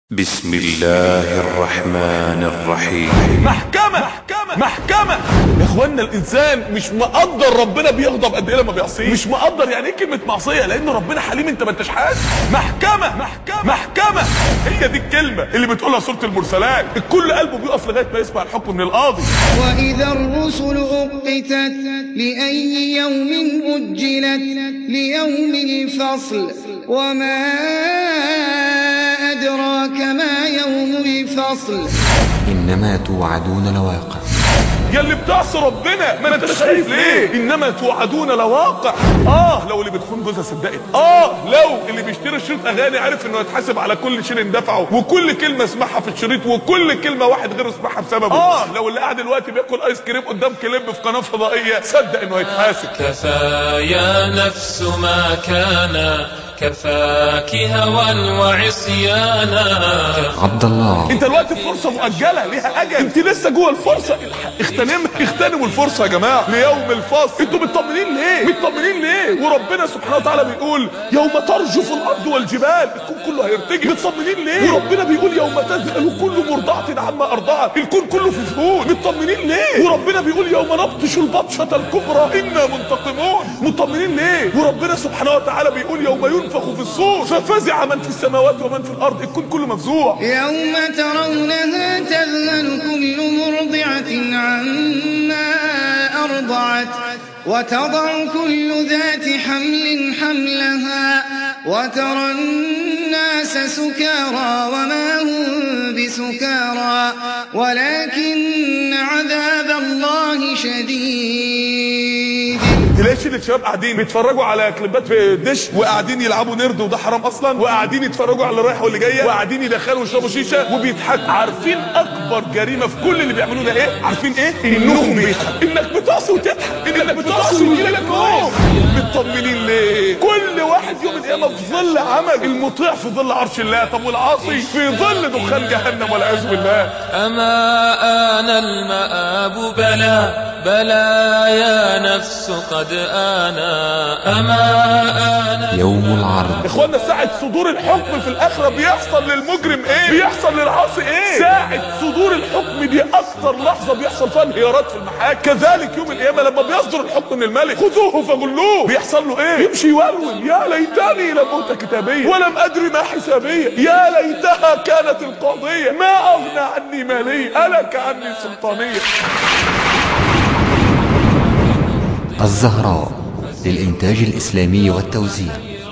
بسم الله الرحمن الرحيم محكمة محكمة محكمة يا اخوانا الانسان مش مقدر ربنا بيغضب قد ايه لما بيعصيه مش مقدر يعني ايه كلمة معصية لان ربنا حليم انت ما انتش حاسس محكمة محكمة محكمة هي دي الكلمة اللي بتقولها سورة المرسلات الكل قلبه بيقف لغاية ما يسمع الحكم من القاضي وإذا الرسل أقتت لأي يوم أجلت ليوم الفصل وما أدراك ما يوم الفصل إنما توعدون لواقع يا اللي بتعصي ربنا ما انت شايف ليه انما توعدون لواقع اه لو اللي بتخون جوزها صدقت اه لو اللي بيشتري شريط اغاني عارف انه يتحاسب على كل شيء اندفعه وكل كلمه اسمعها في الشريط وكل كلمه واحد غيره اسمعها بسببه اه لو اللي قاعد دلوقتي بياكل ايس كريم قدام كليب في قناه فضائيه صدق انه هيتحاسب كفى يا نفس ما كان كفاك هوى وعصيانا عبد الله انت دلوقتي فرصه مؤجله ليها اجل انت لسه جوه الفرصه الح- اغتنمها اغتنموا الفرصه يا جماعه ليوم الفصل انتوا مطمنين ليه مطمنين ليه وربنا سبحانه وتعالى بيقول يوم ترجف الارض والجبال الكون كله هيرتجف مطمنين ليه وربنا بيقول يوم تذهل كل مرضعه عما ارضعت الكون كله في ذهول مطمنين ليه وربنا بيقول يوم نبطش البطشه الكبرى انا منتقمون مطمنين ليه وربنا سبحانه وتعالى بيقول يوم ينفخ في الصور ففزع من في السماوات ومن في الارض الكون كله مفزوع يوم ترونها تذهل كل مرضعة عما أرضعت وتضع كل ذات حمل حملها وترى الناس سكارى وما هم بسكارى ولكن عذاب الله شديد تلاقي شله شباب قاعدين بيتفرجوا على كليبات في الدش وقاعدين يلعبوا نرد وده حرام اصلا وقاعدين يتفرجوا على اللي رايح واللي جايه وقاعدين يدخلوا ويشربوا شيشه وبيضحكوا عارفين اكبر جريمه في كل اللي بيعملوه ده ايه عارفين ايه انهم بيضحكوا انك بتعصي وتضحك انك بتعصي ويجيلك نوم مطمنين ليه كل واحد يوم القيامه في ظل عمل المطيع في ظل عرش الله طب والعاصي في ظل دخان جهنم والعياذ بالله أما آن المآب بلى بلى يا نفس قد آنا أما آن يوم العرض اخوانا ساعة صدور الحكم في الاخرة بيحصل للمجرم ايه بيحصل للعاصي ايه ساعة صدور الحكم دي اكتر لحظة بيحصل فيها انهيارات في المحاكم كذلك يوم القيامة لما بيصدر الحكم من الملك خذوه فغلوه بيحصل له ايه يمشي يولول يا ليتني لم اوت كتابية ولم ادري ما حسابية يا ليتها كانت القاضية ما اغنى عني مالية الك عني سلطانية الزهراء للإنتاج الإسلامي والتوزيع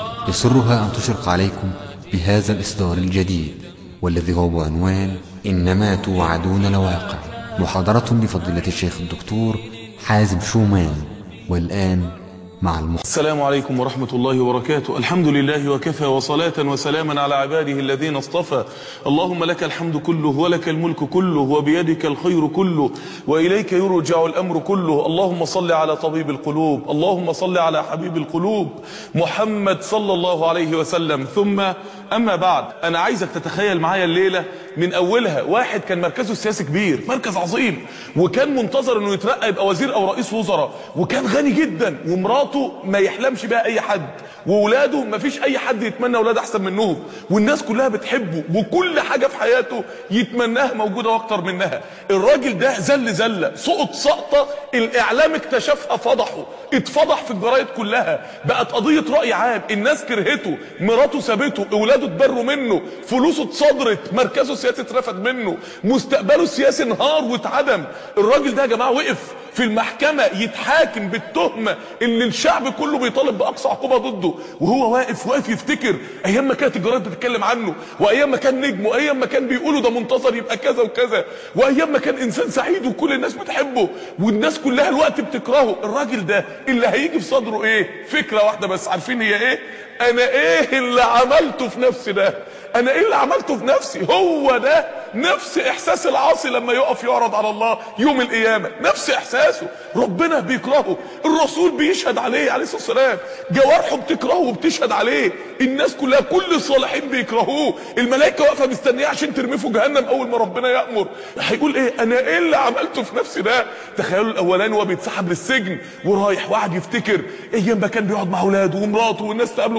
يسرها أن تشرق عليكم بهذا الإصدار الجديد والذي هو بعنوان إنما توعدون لواقع محاضرة لفضيلة الشيخ الدكتور حازم شومان والآن مع المخ... السلام عليكم ورحمة الله وبركاته الحمد لله وكفى وصلاة وسلاما على عباده الذين اصطفى اللهم لك الحمد كله ولك الملك كله وبيدك الخير كله وإليك يرجع الأمر كله اللهم صل على طبيب القلوب اللهم صل على حبيب القلوب محمد صلى الله عليه وسلم ثم أما بعد أنا عايزك تتخيل معايا الليلة من أولها واحد كان مركزه السياسي كبير مركز عظيم وكان منتظر أنه يترقى يبقى وزير أو رئيس وزراء وكان غني جدا ومراته ما يحلمش بها أي حد وولاده ما فيش أي حد يتمنى أولاد أحسن منهم والناس كلها بتحبه وكل حاجة في حياته يتمناها موجودة وأكتر منها الراجل ده زل زلة سقط سقطة الإعلام اكتشفها فضحه اتفضح في الجرايد كلها بقت قضية رأي عام الناس كرهته مراته سابته اولاده اتبروا منه فلوسه اتصدرت مركزه السياسي اترفد منه مستقبله السياسي انهار واتعدم الراجل ده يا جماعة وقف في المحكمة يتحاكم بالتهمة ان الشعب كله بيطالب باقصى عقوبة ضده وهو واقف واقف يفتكر ايام ما كانت الجرايد بتتكلم عنه وايام ما كان نجم وايام ما كان بيقولوا ده منتصر يبقى كذا وكذا وايام ما كان انسان سعيد وكل الناس بتحبه والناس كلها الوقت بتكرهه الراجل ده اللي هيجي في صدره ايه فكرة واحدة بس عارفين هي ايه انا ايه اللي عملته في نفسي ده انا ايه اللي عملته في نفسي هو ده نفس احساس العاصي لما يقف يعرض على الله يوم القيامة نفس احساسه ربنا بيكرهه الرسول بيشهد عليه عليه الصلاة والسلام جوارحه بتكرهه وبتشهد عليه الناس كلها كل الصالحين بيكرهوه الملائكة واقفة مستنية عشان ترميه في جهنم اول ما ربنا يأمر هيقول ايه انا ايه اللي عملته في نفسي ده تخيلوا الاولاني وهو بيتسحب للسجن ورايح وقعد يفتكر ايام ما كان بيقعد مع اولاده ومراته والناس تقابله في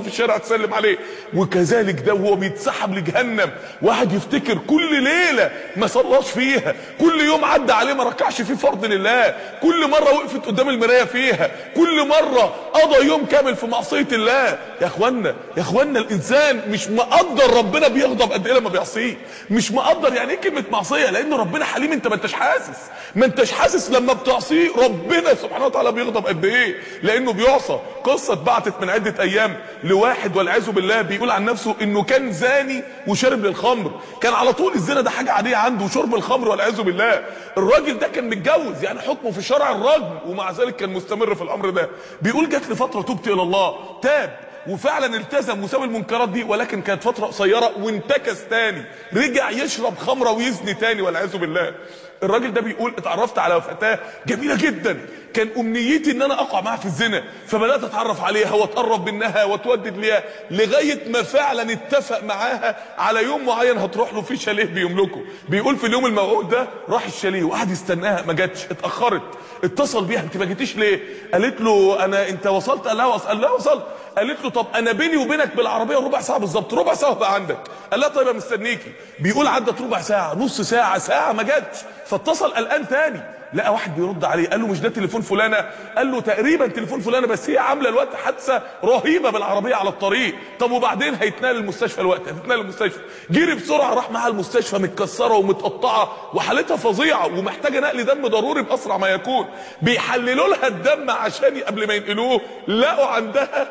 في الشارع تسلم عليه وكذلك ده وهو بيتسحب لجهنم واحد يفتكر كل ليله ما صلاش فيها كل يوم عدى عليه ما ركعش فيه فرض لله كل مره وقفت قدام المرايه فيها كل مره قضى يوم كامل في معصيه الله يا اخوانا يا اخوانا الانسان مش مقدر ربنا بيغضب قد ايه لما بيعصيه مش مقدر يعني ايه كلمه معصيه لان ربنا حليم انت ما انتش حاسس ما انتش حاسس لما بتعصيه ربنا سبحانه وتعالى بيغضب قد ايه لانه بيعصى قصه اتبعتت من عده ايام لواحد والعياذ بالله بيقول عن نفسه انه كان زاني وشرب للخمر كان على طول الزنا ده حاجه عاديه عنده وشرب الخمر والعياذ بالله الراجل ده كان متجوز يعني حكمه في شرع الرجم ومع ذلك كان مستمر في الامر ده بيقول جات لي فتره تبت الى الله تاب وفعلا التزم وساب المنكرات دي ولكن كانت فتره قصيره وانتكس تاني رجع يشرب خمره ويزني تاني والعياذ بالله الراجل ده بيقول اتعرفت على فتاه جميله جدا كان امنيتي ان انا اقع معاها في الزنا فبدات اتعرف عليها واتقرب منها واتودد ليها لغايه ما فعلا اتفق معاها على يوم معين هتروح له في شاليه بيملكه بيقول في اليوم الموعود ده راح الشاليه وقعد يستناها ما جاتش اتاخرت اتصل بيها انت ما جيتيش ليه قالت له انا انت وصلت قال لها وصل قال لها وصلت قالت له طب انا بيني وبينك بالعربيه ربع ساعه بالظبط ربع ساعه بقى عندك قال لها طيب انا مستنيكي بيقول عدت ربع ساعه نص ساعه ساعه ما جاتش فاتصل قلقان تاني لقى واحد بيرد عليه قال له مش ده تليفون فلانه قال له تقريبا تليفون فلانه بس هي عامله الوقت حادثه رهيبه بالعربيه على الطريق طب وبعدين هيتنقل المستشفى الوقت هتتنقل المستشفى جري بسرعه راح معاها المستشفى متكسره ومتقطعه وحالتها فظيعه ومحتاجه نقل دم ضروري باسرع ما يكون بيحللوا لها الدم عشان قبل ما ينقلوه لقوا عندها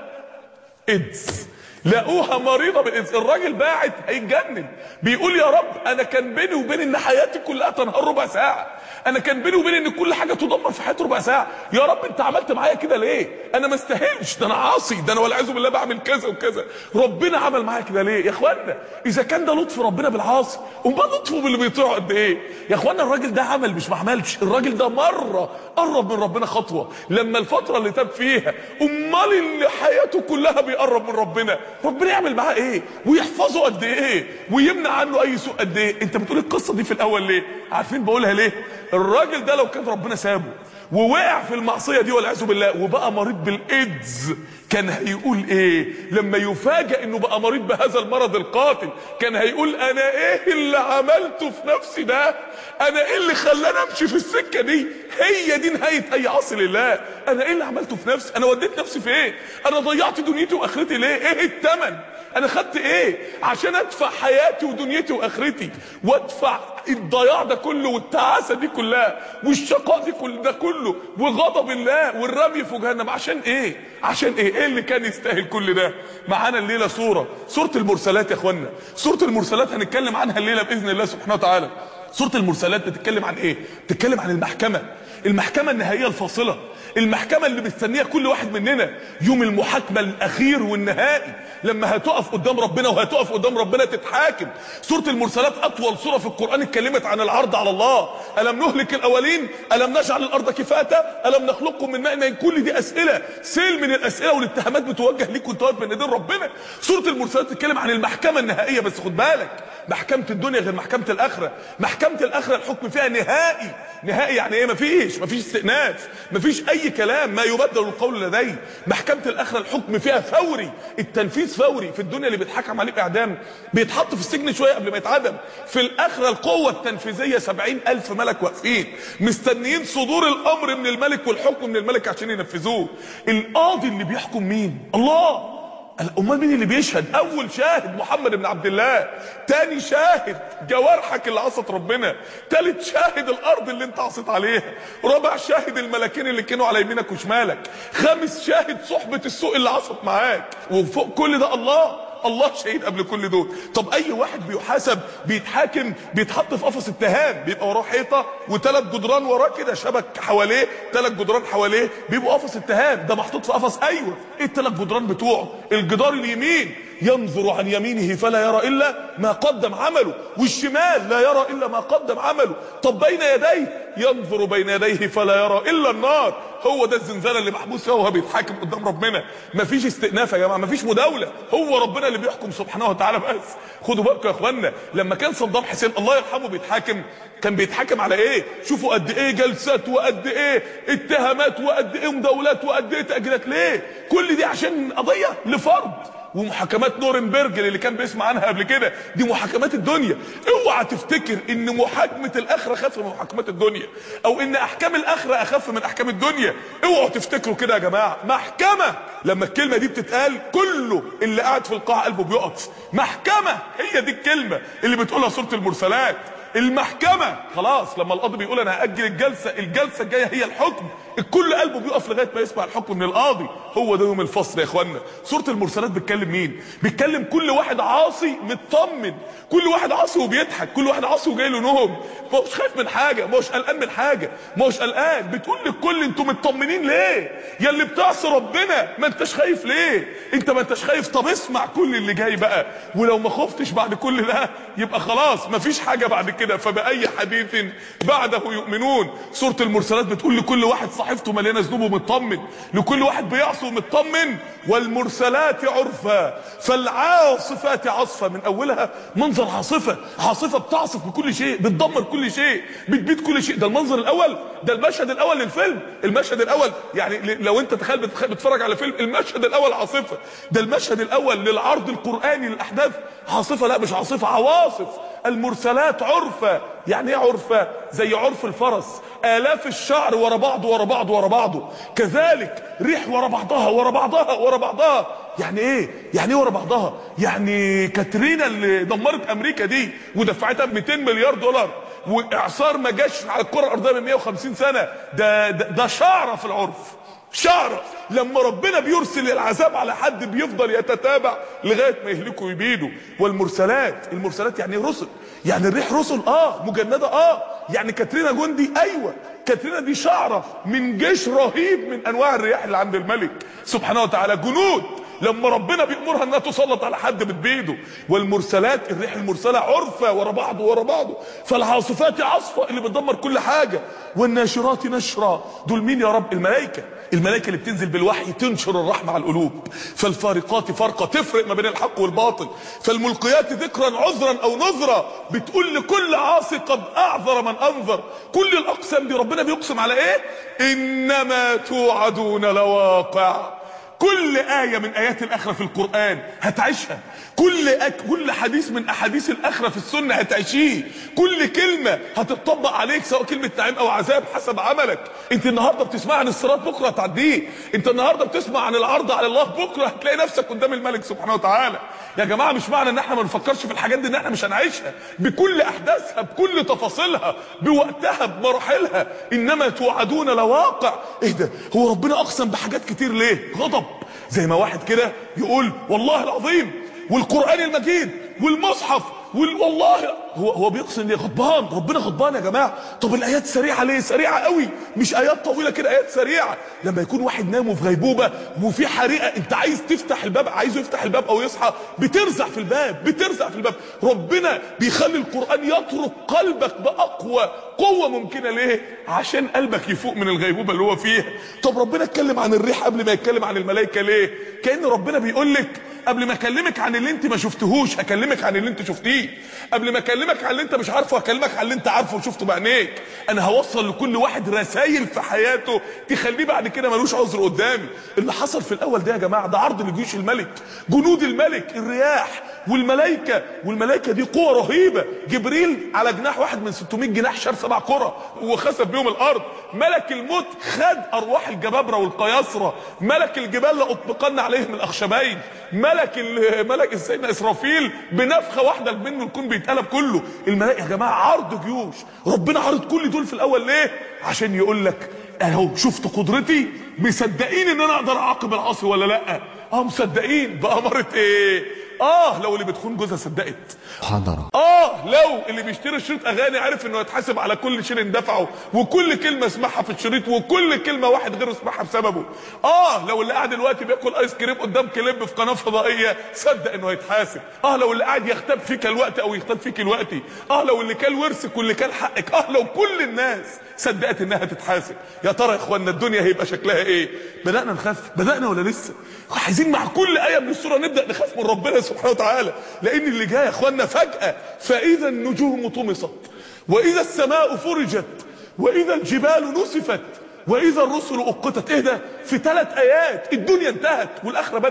ايدز لقوها مريضه بالايدز الراجل باعت هيتجنن بيقول يا رب انا كان بيني وبين ان حياتي كلها تنهار ربع ساعه انا كان بيني وبين ان كل حاجه تدمر في حياتي ربع ساعه يا رب انت عملت معايا كده ليه انا ما استاهلش ده انا عاصي ده انا والعياذ بالله بعمل كذا وكذا ربنا عمل معايا كده ليه يا اخوانا اذا كان ده لطف ربنا بالعاصي امال لطفه باللي بيطيعه قد ايه يا اخوانا الراجل ده عمل مش ما عملش الراجل ده مره قرب من ربنا خطوه لما الفتره اللي تاب فيها امال اللي حياته كلها بيقرب من ربنا ربنا يعمل معاه ايه ويحفظه قد ايه ويمنع عنه اي سوء قد ايه انت بتقول القصه دي في الاول ليه عارفين بقولها ليه الراجل ده لو كان ربنا سابه ووقع في المعصيه دي والعياذ بالله وبقى مريض بالايدز كان هيقول ايه لما يفاجئ انه بقى مريض بهذا المرض القاتل كان هيقول انا ايه اللي عملته في نفسي ده انا ايه اللي خلاني امشي في السكه دي هي دي نهايه اي عاصي لله انا ايه اللي عملته في نفسي انا وديت نفسي في ايه انا ضيعت دنيتي واخرتي ليه ايه الثمن انا خدت ايه عشان ادفع حياتي ودنيتي واخرتي وادفع الضياع ده كله والتعاسه دي كلها والشقاء دي كل ده كله وغضب الله والرمي في جهنم عشان ايه عشان ايه ايه اللي كان يستاهل كل ده معانا الليله سوره سوره المرسلات يا اخوانا سوره المرسلات هنتكلم عنها الليله باذن الله سبحانه وتعالى سوره المرسلات بتتكلم عن ايه بتتكلم عن المحكمه المحكمه النهائيه الفاصله المحكمة اللي مستنيها كل واحد مننا يوم المحاكمة الأخير والنهائي لما هتقف قدام ربنا وهتقف قدام ربنا تتحاكم سورة المرسلات أطول سورة في القرآن اتكلمت عن العرض على الله ألم نهلك الأولين ألم نجعل الأرض كفاة ألم نخلقكم من ماء كل دي أسئلة سيل من الأسئلة والاتهامات بتوجه ليك وانت واقف بين ايدين ربنا سورة المرسلات تتكلم عن المحكمة النهائية بس خد بالك محكمة الدنيا غير محكمة الآخرة محكمة الآخرة الحكم فيها نهائي نهائي يعني ايه مفيش مفيش استئناف مفيش اي كلام ما يبدل القول لدي محكمة الاخرة الحكم فيها فوري التنفيذ فوري في الدنيا اللي بيتحكم عليه باعدام بيتحط في السجن شوية قبل ما يتعدم في الاخرة القوة التنفيذية سبعين الف ملك واقفين مستنيين صدور الامر من الملك والحكم من الملك عشان ينفذوه القاضي اللي بيحكم مين الله امال مين اللي بيشهد اول شاهد محمد بن عبد الله تاني شاهد جوارحك اللي عصت ربنا تالت شاهد الارض اللي انت عصيت عليها رابع شاهد الملكين اللي كانوا على يمينك وشمالك خامس شاهد صحبة السوء اللي عصت معاك وفوق كل ده الله الله شهيد قبل كل دول طب اي واحد بيحاسب بيتحاكم بيتحط في قفص اتهام بيبقى وراه حيطه وثلاث جدران وراه كده شبك حواليه ثلاث جدران حواليه بيبقوا قفص اتهام ده محطوط في قفص ايوه ايه الثلاث جدران بتوعه الجدار اليمين ينظر عن يمينه فلا يرى الا ما قدم عمله والشمال لا يرى الا ما قدم عمله طب بين يديه ينظر بين يديه فلا يرى الا النار هو ده الزنزانه اللي محبوس فيها وهو بيتحاكم قدام ربنا مفيش استئناف يا جماعه مفيش مداوله هو ربنا اللي بيحكم سبحانه وتعالى بس خدوا بالكم يا اخوانا لما كان صدام حسين الله يرحمه بيتحاكم كان بيتحاكم على ايه شوفوا قد ايه جلسات وقد ايه اتهامات وقد ايه مداولات وقد ايه تاجيلات ليه كل دي عشان قضيه لفرد ومحاكمات نورنبرج اللي كان بيسمع عنها قبل كده دي محاكمات الدنيا اوعى تفتكر ان محاكمه الاخره اخف من محاكمات الدنيا او ان احكام الاخره اخف من احكام الدنيا اوعوا تفتكروا كده يا جماعه محكمه لما الكلمه دي بتتقال كله اللي قاعد في القاعه قلبه بيقف محكمه هي دي الكلمه اللي بتقولها سوره المرسلات المحكمة خلاص لما القاضي بيقول انا هاجل الجلسة الجلسة الجاية هي الحكم الكل قلبه بيقف لغاية ما يسمع الحكم من القاضي هو ده يوم الفصل يا اخوانا سورة المرسلات بتكلم مين بتكلم كل واحد عاصي مطمن كل واحد عاصي وبيضحك كل واحد عاصي وجاي له نوم ما هوش خايف من حاجة ما هوش قلقان من حاجة ما هوش قلقان بتقول للكل انتوا مطمنين ليه يا اللي بتعصي ربنا ما انتش خايف ليه انت ما انتش خايف طب اسمع كل اللي جاي بقى ولو ما خفتش بعد كل ده يبقى خلاص مفيش حاجة بعد كده فبأي حديث بعده يؤمنون سورة المرسلات بتقول لكل واحد صحيفته مليانة ذنوب ومطمن لكل واحد بيعصي ومطمن والمرسلات عرفا فالعاصفات عصفا من اولها منظر عاصفة عاصفة بتعصف بكل شيء بتدمر كل شيء بتبيد كل شيء ده المنظر الاول ده المشهد الاول للفيلم المشهد الاول يعني لو انت تخيل بتتفرج على فيلم المشهد الاول عاصفة ده المشهد الاول للعرض القرآني للاحداث عاصفة لا مش عاصفة عواصف المرسلات عرفة يعني ايه عرفة زي عرف الفرس آلاف الشعر ورا بعضه ورا بعضه ورا بعضه كذلك ريح ورا بعضها ورا بعضها ورا بعضها يعني ايه يعني ايه ورا بعضها يعني كاترينا اللي دمرت امريكا دي ودفعتها 200 مليار دولار واعصار ما جاش على الكره الارضيه من 150 سنه ده ده, ده شعره في العرف شعرة لما ربنا بيرسل العذاب على حد بيفضل يتتابع لغاية ما يهلكه ويبيده والمرسلات المرسلات يعني رسل يعني الريح رسل اه مجندة اه يعني كاترينا جندي ايوه كاترينا دي شعرة من جيش رهيب من انواع الرياح اللي عند الملك سبحانه وتعالى جنود لما ربنا بيأمرها انها تسلط على حد بتبيده والمرسلات الريح المرسلة عرفة ورا بعضه ورا بعضه فالعاصفات عصفة اللي بتدمر كل حاجة والناشرات نشرا دول مين يا رب الملائكة الملائكة اللي بتنزل بالوحي تنشر الرحمة على القلوب فالفارقات فرقة تفرق ما بين الحق والباطل فالملقيات ذكرا عذرا او نذرا بتقول لكل عاصي قد اعذر من انذر كل الاقسام دي ربنا بيقسم على ايه انما توعدون لواقع كل آية من آيات الآخرة في القرآن هتعيشها كل أك... كل حديث من أحاديث الآخرة في السنة هتعيشيه كل كلمة هتطبق عليك سواء كلمة نعيم أو عذاب حسب عملك أنت النهاردة بتسمع عن الصراط بكرة هتعديه أنت النهاردة بتسمع عن العرض على الله بكرة هتلاقي نفسك قدام الملك سبحانه وتعالى يا جماعة مش معنى ان احنا ما نفكرش في الحاجات دي ان احنا مش هنعيشها بكل احداثها بكل تفاصيلها بوقتها بمراحلها انما توعدون لواقع ايه ده هو ربنا اقسم بحاجات كتير ليه غضب زي ما واحد كده يقول والله العظيم والقرآن المجيد والمصحف والله هو هو بيقسم ليه غضبان ربنا غضبان يا جماعه طب الايات سريعه ليه سريعه قوي مش ايات طويله كده ايات سريعه لما يكون واحد نام في غيبوبه وفي حريقه انت عايز تفتح الباب عايزه يفتح الباب او يصحى بترزع في الباب بترزع في الباب ربنا بيخلي القران يطرق قلبك باقوى قوه ممكنه ليه عشان قلبك يفوق من الغيبوبه اللي هو فيها طب ربنا اتكلم عن الريح قبل ما يتكلم عن الملائكه ليه كان ربنا بيقول لك قبل ما اكلمك عن اللي انت ما شفتهوش هكلمك عن اللي انت شفتيه قبل ما اكلمك عن اللي انت مش عارفه هكلمك عن اللي انت عارفه وشفته بعينيك انا هوصل لكل واحد رسائل في حياته تخليه بعد كده ملوش عذر قدامي اللي حصل في الاول ده يا جماعه ده عرض لجيوش الملك جنود الملك الرياح والملائكه والملائكه دي قوه رهيبه جبريل على جناح واحد من 600 جناح شال سبع كره وخسف بيهم الارض ملك الموت خد ارواح الجبابره والقياصره ملك الجبال لاطبقن عليهم الاخشبين ملك ملك سيدنا اسرافيل بنفخه واحده منه الكون بيتقلب كله الملائكه يا جماعه عرض جيوش ربنا عرض كل دول في الاول ليه عشان يقول لك اهو شفت قدرتي مصدقين ان انا اقدر اعاقب العاصي ولا لا اه مصدقين باماره ايه اه لو اللي بتخون جوزها صدقت محاضرة اه لو اللي بيشتري شريط اغاني عارف انه يتحاسب على كل شيء اندفعه وكل كلمه اسمعها في الشريط وكل كلمه واحد غيره اسمعها بسببه اه لو اللي قاعد دلوقتي بياكل ايس كريم قدام كليب في قناه فضائيه صدق انه هيتحاسب اه لو اللي قاعد يغتاب فيك الوقت او يغتاب فيك الوقت اه لو اللي كان ورثك واللي كان حقك اه لو كل الناس صدقت انها تتحاسب يا ترى يا اخوانا الدنيا هيبقى شكلها ايه بدانا نخاف بدانا ولا لسه عايزين مع كل ايه من السوره نبدا نخاف من ربنا سبحانه وتعالى لان اللي جاي يا اخوانا فجاه فاذا النجوم طمست واذا السماء فرجت واذا الجبال نسفت واذا الرسل اقتت ايه ده في ثلاث ايات الدنيا انتهت والاخره بدات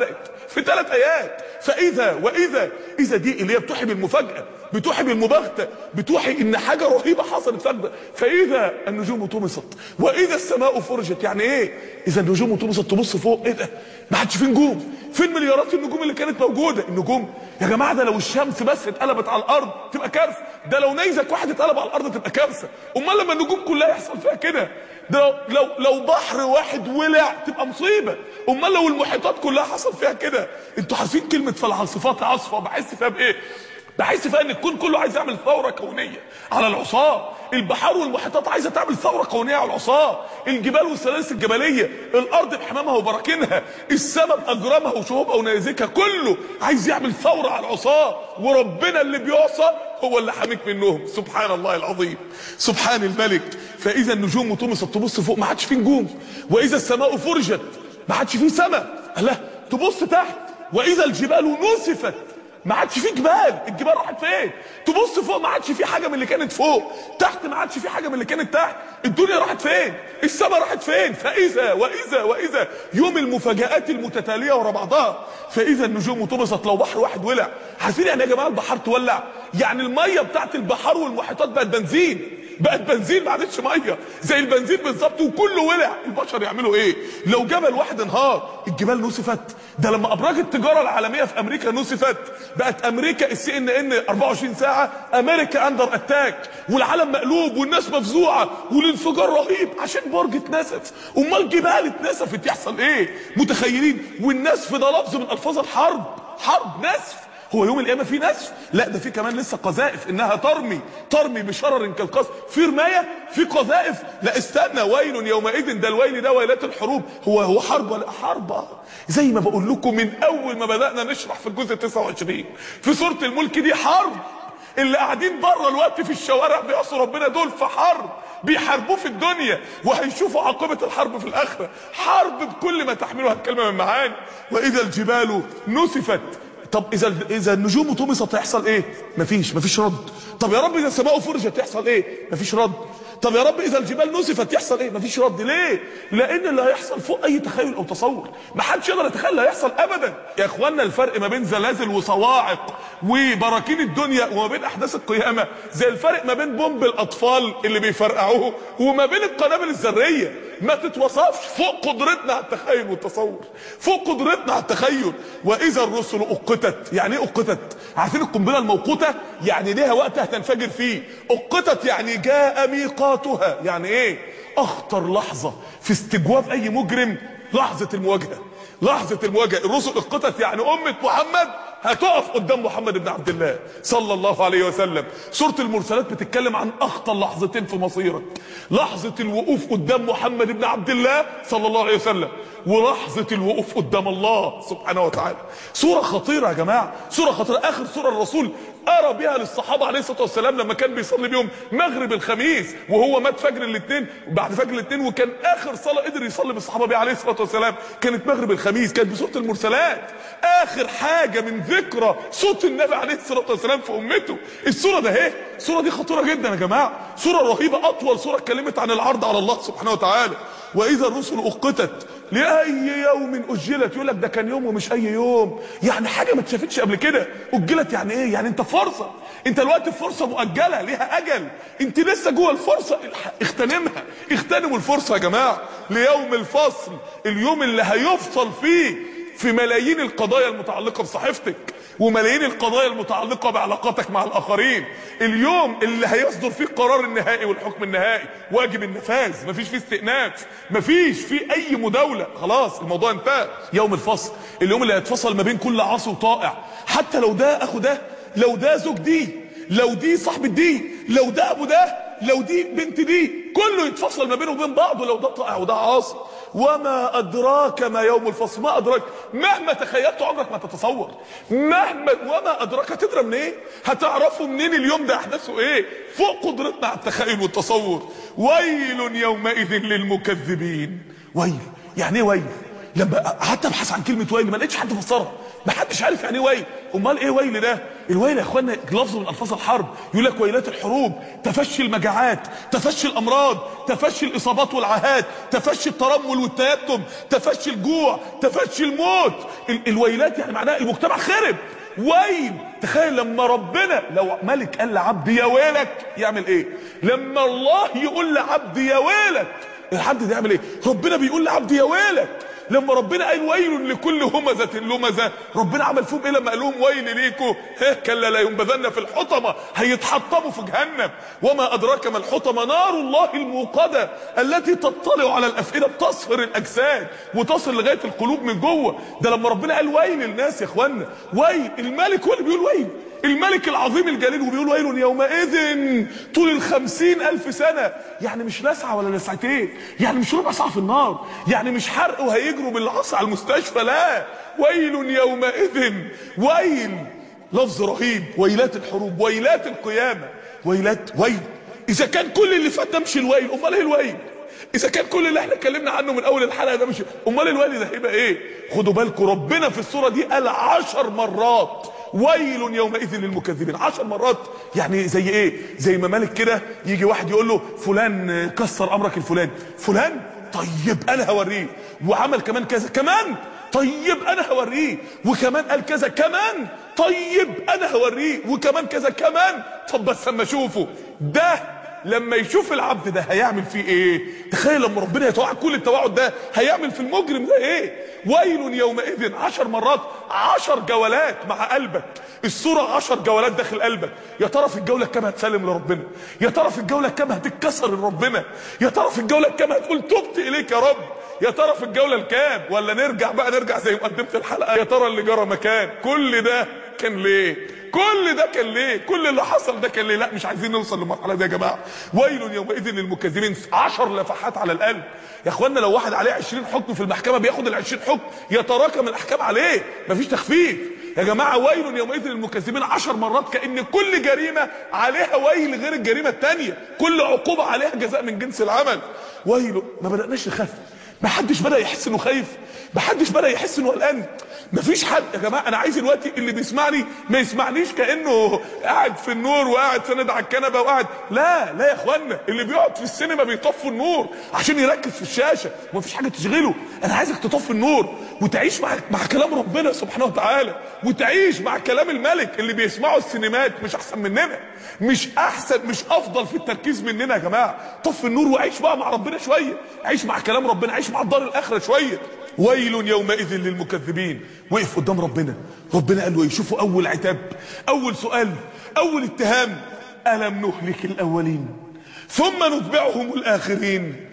في ثلاث ايات فاذا واذا اذا دي اللي هي بتوحي بالمفاجاه بتوحي بالمباغته بتوحي ان حاجه رهيبه حصلت فجاه فاذا النجوم طمست واذا السماء فرجت يعني ايه اذا النجوم طمست تبص فوق ايه ده ما حدش في نجوم فين مليارات النجوم اللي كانت موجوده النجوم يا جماعه ده لو الشمس بس اتقلبت على الارض تبقى كارثه ده لو نيزك واحد اتقلب على الارض تبقى كارثه امال لما النجوم كلها يحصل فيها كده ده لو, لو لو بحر واحد ولع تبقى مصيبه امال لو المحيطات كلها حصل فيها كده انتوا عارفين كلمه فالعاصفات عصفه بحس فيها بايه بحس فيها ان الكون كله عايز يعمل ثوره كونيه على العصاه البحار والمحيطات عايزه تعمل ثوره كونيه على العصاه الجبال والسلاسل الجبليه الارض بحمامها وبراكينها السماء باجرامها وشهوبها ونيازكها كله عايز يعمل ثوره على العصاه وربنا اللي بيعصى هو اللي حاميك منهم سبحان الله العظيم سبحان الملك فاذا النجوم طمست تبص فوق ما عادش في نجوم واذا السماء فرجت ما عادش في سماء لا تبص تحت واذا الجبال نسفت ما عادش في جبال الجبال راحت فين تبص فوق ما عادش في حاجه من اللي كانت فوق تحت ما عادش في حاجه من اللي كانت تحت الدنيا راحت فين السماء راحت فين فاذا واذا واذا يوم المفاجآت المتتاليه ورا بعضها فاذا النجوم طمست لو بحر واحد ولع عارفين يعني يا جماعه البحار تولع يعني الميه بتاعت البحار والمحيطات بقت بنزين بقت بنزين ما عادتش ميه زي البنزين بالظبط وكله ولع البشر يعملوا ايه لو جبل واحد انهار الجبال نسفت ده لما ابراج التجاره العالميه في امريكا نسفت بقت امريكا السي ان ان 24 ساعه امريكا اندر اتاك والعالم مقلوب والناس مفزوعه والانفجار رهيب عشان برج اتنسف امال جبال اتنسفت يحصل ايه متخيلين والنسف ده لفظ من الفاظ الحرب حرب نسف هو يوم القيامه في نسف لا ده في كمان لسه قذائف انها ترمي ترمي بشرر كالقصر في رمايه في قذائف لا استنى ويل يومئذ ده الويل ده ويلات الحروب هو هو حرب ولا حرب زي ما بقول لكم من اول ما بدانا نشرح في الجزء 29 في سوره الملك دي حرب اللي قاعدين بره الوقت في الشوارع بيعصوا ربنا دول في حرب بيحاربوه في الدنيا وهيشوفوا عاقبة الحرب في الآخرة حرب بكل ما تحملها الكلمة من معاني وإذا الجبال نسفت طب اذا اذا النجوم طمست هيحصل ايه مفيش مفيش رد طب يا رب اذا السماء فرجت يحصل ايه مفيش رد طب يا رب اذا الجبال نسفت يحصل ايه مفيش رد ليه لان اللي هيحصل فوق اي تخيل او تصور ما حدش يقدر يتخيل اللي هيحصل ابدا يا اخوانا الفرق ما بين زلازل وصواعق وبراكين الدنيا وما بين احداث القيامه زي الفرق ما بين بومب الاطفال اللي بيفرقعوه وما بين القنابل الذريه ما تتوصفش فوق قدرتنا على التخيل والتصور فوق قدرتنا على التخيل واذا الرسل اقتت يعني ايه اقتت عارفين القنبله الموقوته يعني ليها وقت هتنفجر فيه اقتت يعني جاء ميقاتها يعني ايه اخطر لحظه في استجواب اي مجرم لحظه المواجهه لحظه المواجهه الرسل اقتت يعني امه محمد هتقف قدام محمد بن عبد الله صلى الله عليه وسلم سورة المرسلات بتتكلم عن اخطر لحظتين في مصيرك لحظة الوقوف قدام محمد بن عبد الله صلى الله عليه وسلم ولحظة الوقوف قدام الله سبحانه وتعالى سورة خطيرة يا جماعة سورة خطيرة اخر سورة الرسول ارى بها للصحابة عليه الصلاة والسلام لما كان بيصلي بيهم مغرب الخميس وهو مات فجر الاثنين بعد فجر الاثنين وكان اخر صلاة قدر يصلي بالصحابة بيها عليه الصلاة والسلام كانت مغرب الخميس كانت بسورة المرسلات اخر حاجة من ذكرى صوت النبي عليه الصلاة والسلام في امته السورة ده اهي السورة دي خطيرة جدا يا جماعة سورة رهيبة اطول سورة اتكلمت عن العرض على الله سبحانه وتعالى واذا الرسل اقتت لاي يوم اجلت يقول لك ده كان يوم ومش اي يوم يعني حاجه ما اتشافتش قبل كده اجلت يعني ايه يعني انت فرصه انت الوقت في فرصه مؤجله ليها اجل انت لسه جوه الفرصه اغتنمها اغتنموا الفرصه يا جماعه ليوم الفصل اليوم اللي هيفصل فيه في ملايين القضايا المتعلقه بصحيفتك وملايين القضايا المتعلقة بعلاقاتك مع الآخرين اليوم اللي هيصدر فيه القرار النهائي والحكم النهائي واجب النفاذ مفيش فيه استئناف مفيش فيه أي مداولة خلاص الموضوع انتهى يوم الفصل اليوم اللي هيتفصل ما بين كل عاصي وطائع حتى لو ده أخو ده لو ده زوج دي لو دي صاحب دي لو ده أبو ده لو دي بنت دي كله يتفصل ما بينه وبين بعضه لو ده طائع وده عاصي وما أدراك ما يوم الفصل ما أدراك مهما تخيلت عمرك ما تتصور مهما وما أدراك هتدرى منين إيه؟ هتعرفوا منين اليوم ده أحداثه إيه فوق قدرتنا على التخيل والتصور ويل يومئذ للمكذبين ويل يعني إيه ويل لما قعدت ابحث عن كلمه ويل ما لقيتش حد فسرها ما حدش عارف يعني ايه ويل امال ايه ويل ده الويل يا اخوانا لفظ من الفاظ الحرب يقول لك ويلات الحروب تفشي المجاعات تفشي الامراض تفشي الاصابات والعاهات تفشي الترمل والتيتم تفشي الجوع تفشي الموت ال الويلات يعني معناها المجتمع خرب ويل تخيل لما ربنا لو ملك قال لعبد يا ويلك يعمل ايه لما الله يقول لعبد يا ويلك العبد ده يعمل ايه ربنا بيقول لعبد يا ويلك لما ربنا قال ويل لكل همزة لمزة ربنا عمل فيهم ايه لما قال لهم ويل ليكوا كلا لا ينبذن في الحطمة هيتحطموا في جهنم وما ادراك ما الحطمة نار الله الموقدة التي تطلع على الافئدة تصهر الاجساد وتصل لغاية القلوب من جوه ده لما ربنا قال ويل للناس يا اخوانا ويل الملك هو اللي بيقول ويل الملك العظيم الجليل وبيقول ويل يومئذ طول الخمسين ألف سنة يعني مش لسعة ولا لسعتين يعني مش ربع ساعة في النار يعني مش حرق وهيجروا بالعصا على المستشفى لا ويل يومئذ ويل لفظ رهيب ويلات الحروب ويلات القيامة ويلات ويل إذا كان كل اللي فات ده مش الويل أمال إيه الويل اذا كان كل اللي احنا اتكلمنا عنه من اول الحلقه ده مش امال الويل ده هيبقى ايه خدوا بالكم ربنا في السوره دي قال عشر مرات ويل يومئذ للمكذبين عشر مرات يعني زي ايه زي ما ملك كده يجي واحد يقول له فلان كسر امرك الفلاني فلان طيب انا هوريه وعمل كمان كذا كمان طيب انا هوريه وكمان قال كذا كمان طيب انا هوريه وكمان كذا كمان طب بس اما اشوفه ده لما يشوف العبد ده هيعمل فيه ايه تخيل لما ربنا يتوعد كل التوعد ده هيعمل في المجرم ده ايه ويل يومئذ عشر مرات عشر جولات مع قلبك الصورة عشر جولات داخل قلبك يا ترى في الجولة كام هتسلم لربنا يا ترى في الجولة كام هتتكسر لربنا يا ترى في الجولة كام هتقول تبت اليك يا رب يا ترى في الجولة الكام ولا نرجع بقى نرجع زي مقدمة الحلقة يا ترى اللي جرى مكان كل ده كان ليه كل ده كان ليه كل اللي حصل ده كان ليه لا مش عايزين نوصل للمرحله دي يا جماعه ويل يومئذ للمكذبين 10 لفحات على القلب يا اخوانا لو واحد عليه 20 حكم في المحكمه بياخد ال 20 حكم يتراكم الاحكام عليه مفيش تخفيف يا جماعه ويل يومئذ للمكذبين 10 مرات كان كل جريمه عليها ويل غير الجريمه الثانيه كل عقوبه عليها جزاء من جنس العمل ويل ما بدأناش نخاف ما حدش بدأ يحس انه خايف ما حدش بدأ يحس انه قلقان مفيش حد يا جماعه انا عايز دلوقتي اللي بيسمعني ما يسمعنيش كانه قاعد في النور وقاعد سند على الكنبه وقاعد لا لا يا اخوانا اللي بيقعد في السينما بيطفوا النور عشان يركز في الشاشه ومفيش حاجه تشغله انا عايزك تطفي النور وتعيش مع مع كلام ربنا سبحانه وتعالى وتعيش مع كلام الملك اللي بيسمعوا السينمات مش احسن مننا مش احسن مش افضل في التركيز مننا يا جماعه طفي النور وعيش بقى مع ربنا شويه عيش مع كلام ربنا عيش مع الدار الاخره شويه ويل يومئذ للمكذبين وقف قدام ربنا ربنا قال له ايه شوفوا اول عتاب اول سؤال اول اتهام الم نهلك الاولين ثم نتبعهم الاخرين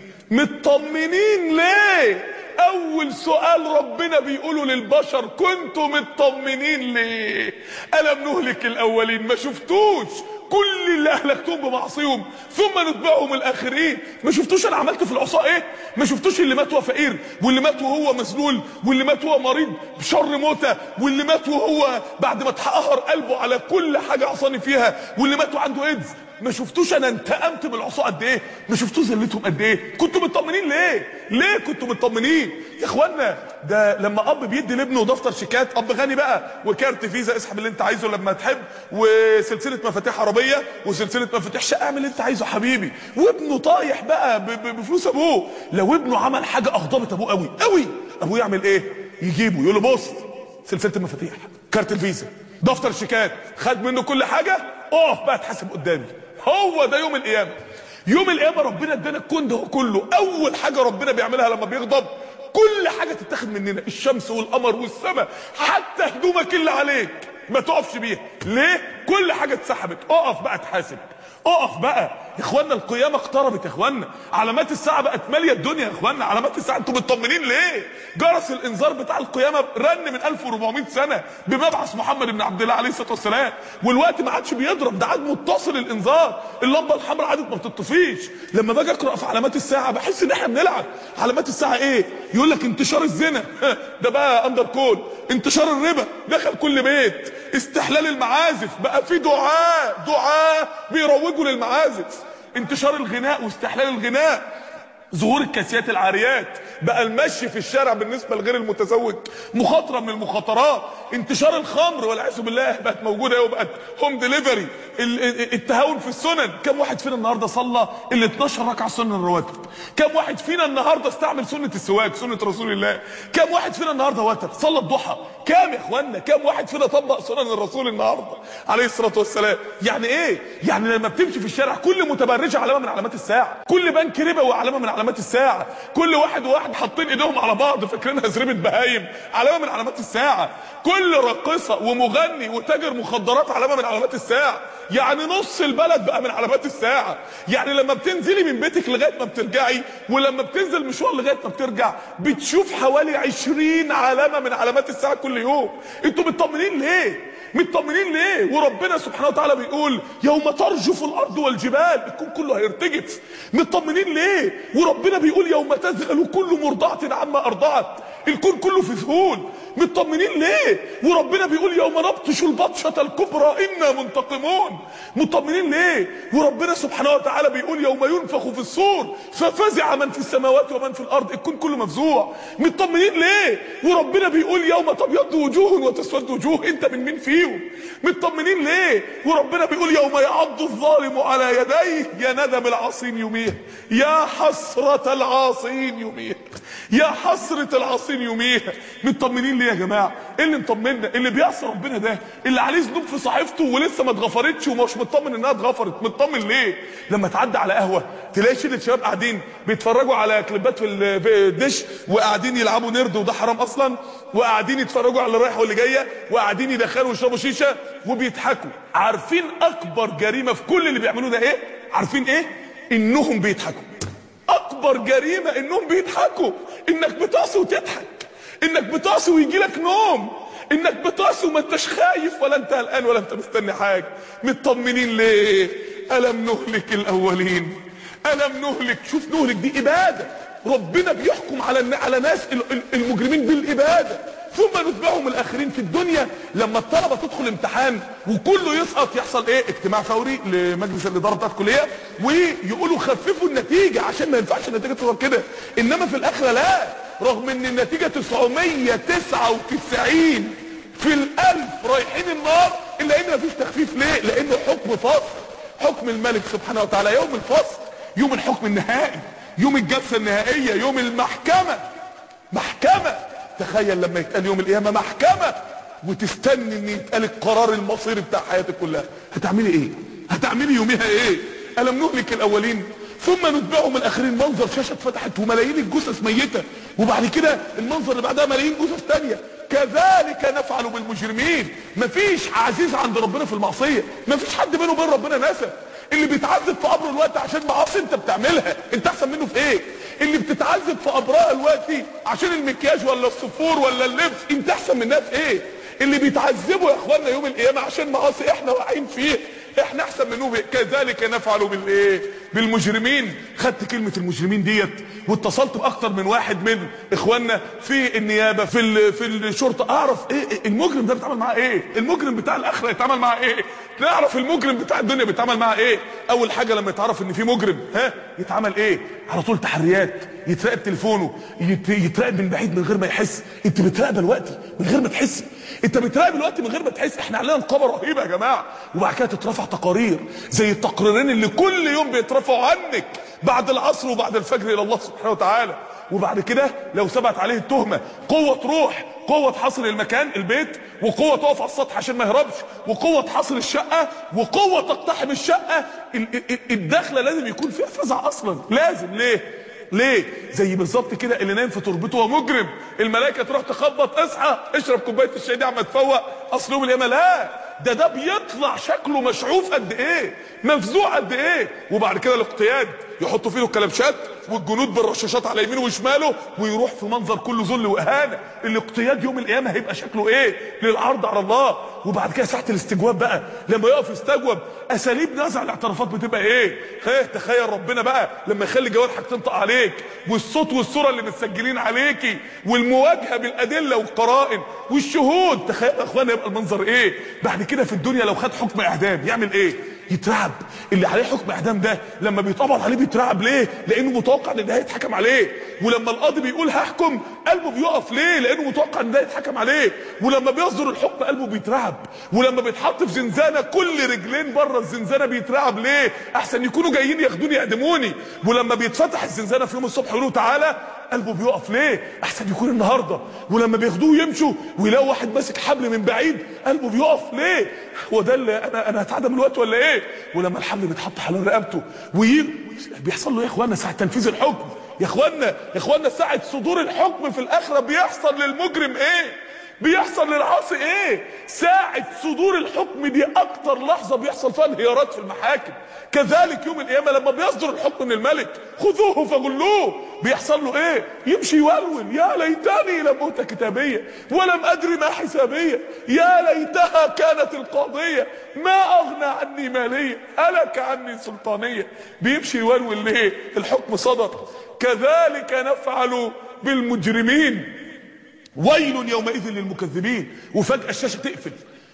مطمنين ليه اول سؤال ربنا بيقوله للبشر كنتم مطمنين ليه الم نهلك الاولين ما شفتوش كل اللي اهلكتهم بمعصيهم ثم نتبعهم الاخرين ما شفتوش انا عملت في العصاه ايه ما شفتوش اللي مات وهو فقير واللي مات وهو مذلول واللي مات وهو مريض بشر موته واللي مات وهو بعد ما اتقهر قلبه على كل حاجه عصاني فيها واللي مات وعنده ايدز ما شفتوش انا انتقمت بالعصاه قد ايه ما شفتوش ذلتهم قد ايه كنتوا مطمنين ليه ليه كنتوا مطمنين يا اخوانا ده لما اب بيدي لابنه دفتر شيكات اب غني بقى وكارت فيزا اسحب اللي انت عايزه لما تحب وسلسله مفاتيح عربيه وسلسله مفاتيح شقه اعمل اللي انت عايزه حبيبي وابنه طايح بقى ب- ب- بفلوس ابوه لو ابنه عمل حاجه اغضبت ابوه قوي قوي ابوه يعمل ايه يجيبه يقول له بص سلسله المفاتيح كارت الفيزا دفتر شيكات خد منه كل حاجه اقف بقى تحاسب قدامي هو ده يوم القيامه يوم القيامه ربنا ادانا الكون ده كله اول حاجه ربنا بيعملها لما بيغضب كل حاجه تتاخد مننا الشمس والقمر والسماء حتى هدومك اللي عليك ما تقفش بيها ليه كل حاجه اتسحبت اقف بقى تحاسب اقف بقى يا اخوانا القيامه اقتربت يا اخوانا علامات الساعه بقت ماليه الدنيا يا اخوانا علامات الساعه انتوا مطمنين ليه جرس الانذار بتاع القيامه رن من 1400 سنه بمبعث محمد بن عبد الله عليه الصلاه والسلام والوقت ما عادش بيضرب ده عاد متصل الانذار اللمبه الحمراء عادت ما بتطفيش لما باجي اقرا في علامات الساعه بحس ان احنا بنلعب علامات الساعه ايه يقول لك انتشار الزنا ده بقى اندر كول انتشار الربا دخل كل بيت استحلال المعازف بقى في دعاء دعاء بيروجوا للمعازف انتشار الغناء واستحلال الغناء ظهور الكاسيات العاريات بقى المشي في الشارع بالنسبه لغير المتزوج مخاطره من المخاطرات انتشار الخمر والعياذ بالله بقت موجوده وبقت هوم ديليفري التهاون في السنن كم واحد فينا النهارده صلى ال 12 ركعه سنن الرواتب كم واحد فينا النهارده استعمل سنه السواك سنه رسول الله كم واحد فينا النهارده وتر صلى الضحى كم يا اخوانا كم واحد فينا طبق سنن الرسول النهارده عليه الصلاه والسلام يعني ايه يعني لما بتمشي في الشارع كل متبرجه علامه من علامات الساعه كل بنك ربا علامه من علامات الساعه كل واحد وواحد حاطين ايديهم على بعض فاكرينها زريبه بهايم علامه من علامات الساعه كل راقصه ومغني وتاجر مخدرات علامه من علامات الساعه يعني نص البلد بقى من علامات الساعه يعني لما بتنزلي من بيتك لغايه ما بترجعي ولما بتنزل مشوار لغايه ما بترجع بتشوف حوالي 20 علامه من علامات الساعه كل يوم انتوا مطمنين ليه مطمنين ليه وربنا سبحانه وتعالى بيقول يوم ترجف الارض والجبال الكون كله هيرتجف مطمنين ليه وربنا بيقول يوم تذهل كل مرضعه عما ارضعت الكون كله في ذهول مطمنين ليه وربنا بيقول يوم نبطش البطشه الكبرى انا منتقمون مطمنين ليه وربنا سبحانه وتعالى بيقول يوم ينفخ في الصور ففزع من في السماوات ومن في الارض الكون كله مفزوع مطمنين ليه وربنا بيقول يوم تبيض وجوه وتسود وجوه انت من مين فيهم مطمنين ليه وربنا بيقول يوم يعض الظالم على يديه يا ندم العاصين يوميه يا حسرة العاصين يوميه يا حسرة العاصين يوميها مطمنين ليه يا جماعة ايه اللي مطمنا اللي بيعصي ربنا ده اللي عليه ذنوب في صحيفته ولسه ما اتغفرتش ومش مطمن انها اتغفرت مطمن ليه لما تعدي على قهوة تلاقي شلة شباب قاعدين بيتفرجوا على كليبات في الدش وقاعدين يلعبوا نرد وده حرام اصلا وقاعدين يتفرجوا على اللي رايحه واللي جايه وقاعدين يدخلوا ويشربوا شيشه وبيضحكوا عارفين اكبر جريمه في كل اللي بيعملوه ده ايه عارفين ايه انهم بيضحكوا اكبر جريمه انهم بيضحكوا انك بتعصي وتضحك انك بتعصي ويجي لك نوم انك بتعصي وما انتش خايف ولا انت قلقان ولا انت مستني حاجه مطمنين ليه الم نهلك الاولين الم نهلك شوف نهلك دي اباده ربنا بيحكم على على ناس المجرمين بالاباده ثم نتبعهم الاخرين في الدنيا لما الطلبه تدخل امتحان وكله يسقط يحصل ايه اجتماع فوري لمجلس الاداره بتاعت الكليه ويقولوا خففوا النتيجه عشان ما ينفعش النتيجه تفضل كده انما في الاخره لا رغم ان النتيجه 999 في الالف رايحين النار الا ان مفيش تخفيف ليه لانه حكم فصل حكم الملك سبحانه وتعالى يوم الفصل يوم الحكم النهائي يوم الجلسه النهائيه يوم المحكمه محكمه تخيل لما يتقال يوم القيامه محكمه وتستني ان يتقال القرار المصيري بتاع حياتك كلها هتعملي ايه هتعملي يوميها ايه الم نهلك الاولين ثم نتبعهم الاخرين منظر شاشه اتفتحت وملايين الجثث ميته وبعد كده المنظر اللي بعدها ملايين جثث تانية كذلك نفعل بالمجرمين مفيش عزيز عند ربنا في المعصيه مفيش حد بينه وبين ربنا نسب اللي بيتعذب في قبره الوقت عشان معاصي انت بتعملها انت احسن منه في ايه اللي بتتعذب في قبرها الوقت عشان المكياج ولا الصفور ولا اللبس انت احسن منها في ايه اللي بيتعذبوا يا اخوانا يوم القيامه عشان معاصي احنا واقعين فيه احنا احسن منهم كذلك نفعل بالايه بالمجرمين خدت كلمه المجرمين ديت واتصلت باكتر من واحد من اخواننا في النيابه في ال... في الشرطه اعرف ايه المجرم ده بيتعامل معاه ايه المجرم بتاع الاخره يتعامل معاه ايه نعرف المجرم بتاع الدنيا بيتعامل معاه ايه اول حاجه لما يتعرف ان في مجرم ها يتعامل ايه على طول تحريات يتراقب تليفونه يت... يتراقب من بعيد من غير ما يحس انت بتراقب الوقت من غير ما تحس انت بتراقب الوقت من غير ما تحس احنا علينا نقابه رهيبه يا جماعه وبعد كده تترفع تقارير زي التقريرين اللي كل يوم بيترفعوا عنك بعد العصر وبعد الفجر الى الله سبحانه وتعالى وبعد كده لو ثبت عليه التهمه قوه تروح قوة حصر المكان البيت وقوة تقف على السطح عشان ما يهربش وقوة حصر الشقة وقوة تقتحم الشقة الدخلة لازم يكون فيها فزع اصلا لازم ليه ليه زي بالظبط كده اللي نايم في تربته هو مجرم الملائكه تروح تخبط اصحى اشرب كوبايه الشاي دي عم تفوق اصل يوم القيامه لا ده ده بيطلع شكله مشعوف قد ايه مفزوع قد ايه وبعد كده الاقتياد يحطوا فيه الكلبشات والجنود بالرشاشات على يمينه وشماله ويروح في منظر كله ذل واهانه الاقتياد يوم القيامه هيبقى شكله ايه للعرض على الله وبعد كده ساعه الاستجواب بقى لما يقف يستجوب اساليب نزع الاعترافات بتبقى ايه خيه تخيل ربنا بقى لما يخلي جوارحك تنطق عليك والصوت والصوره اللي متسجلين عليكي والمواجهه بالادله والقرائن والشهود تخيل يا اخوانا يبقى المنظر ايه بعد كده في الدنيا لو خد حكم اعدام يعمل ايه يترعب اللي عليه حكم اعدام ده لما بيتقبض عليه بيترعب ليه لانه متوقع ان ده هيتحكم عليه ولما القاضي بيقول هحكم قلبه بيقف ليه لانه متوقع ان ده يتحكم عليه ولما بيصدر الحكم قلبه بيترعب ولما بيتحط في زنزانه كل رجلين بره الزنزانه بيترعب ليه احسن يكونوا جايين ياخدوني يعدموني ولما بيتفتح الزنزانه في يوم الصبح يقولوا تعالى قلبه بيقف ليه احسن يكون النهارده ولما بياخدوه يمشوا ويلاقوا واحد ماسك حبل من بعيد قلبه بيقف ليه هو ده اللي انا انا هتعدم الوقت ولا ايه ولما الحبل بيتحط حوالين رقبته وي بيحصل له ايه يا اخوانا ساعه تنفيذ الحكم يا اخوانا يا اخوانا ساعه صدور الحكم في الاخره بيحصل للمجرم ايه بيحصل للعاصي ايه ساعة صدور الحكم دي اكتر لحظة بيحصل فيها انهيارات في المحاكم كذلك يوم القيامة لما بيصدر الحكم من الملك خذوه فغلوه بيحصل له ايه يمشي يولول يا ليتني لم اوت كتابية ولم ادري ما حسابية يا ليتها كانت القاضية ما اغنى عني مالية هلك عني سلطانية بيمشي يولول ليه الحكم صدر كذلك نفعل بالمجرمين ويل يومئذ للمكذبين وفجأة الشاشة تقفل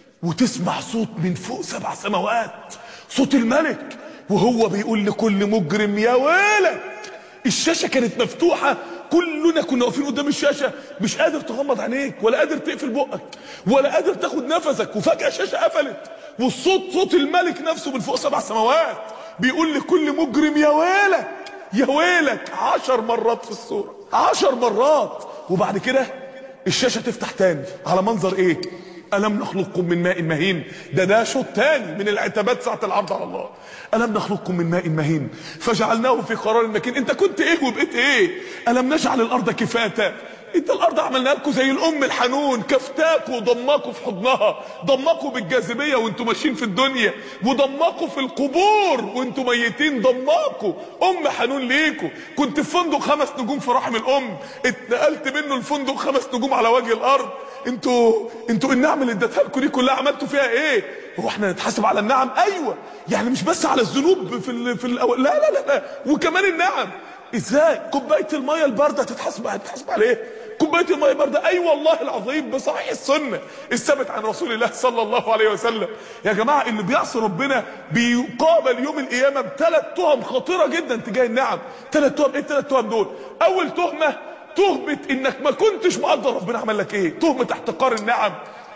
وتسمع صوت من فوق سبع سماوات صوت الملك وهو بيقول لكل مجرم يا ويلك الشاشة كانت مفتوحة كلنا كنا واقفين قدام الشاشة مش قادر تغمض عينيك ولا قادر تقفل بقك ولا قادر تاخد نفسك وفجأة الشاشة قفلت والصوت صوت الملك نفسه من فوق سبع سماوات بيقول لكل مجرم يا ويلك يا ويلك عشر مرات في الصورة عشر مرات وبعد كده الشاشة تفتح تاني على منظر ايه ألم نخلقكم من ماء مهين ده ده شوط تاني من العتابات ساعة العرض على الله ألم نخلقكم من ماء مهين فجعلناه في قرار مكين انت كنت ايه وبقيت ايه ألم نجعل الأرض كفاتا انت الارض عملنا لكم زي الام الحنون كفتاكوا وضماكوا في حضنها ضماكوا بالجاذبيه وانتوا ماشيين في الدنيا وضماكوا في القبور وانتوا ميتين ضماكوا ام حنون ليكوا كنت في فندق خمس نجوم في رحم الام اتنقلت منه الفندق خمس نجوم على وجه الارض انتوا انتوا النعم اللي اديتها لكم دي كلها عملتوا فيها ايه هو احنا نتحاسب على النعم ايوه يعني مش بس على الذنوب في ال... في الأول. لا لا لا لا وكمان النعم ازاي كوبايه الميه البارده تتحاسب هتتحاسب على ايه كوبايه الميه البارده اي أيوة والله العظيم بصحيح السنه الثابت عن رسول الله صلى الله عليه وسلم يا جماعه اللي بيعصي ربنا بيقابل يوم القيامه بثلاث تهم خطيره جدا تجاه النعم ثلاث تهم ايه الثلاث تهم دول اول تهمه تهمه انك ما كنتش مقدر ربنا عمل لك ايه تهمه احتقار النعم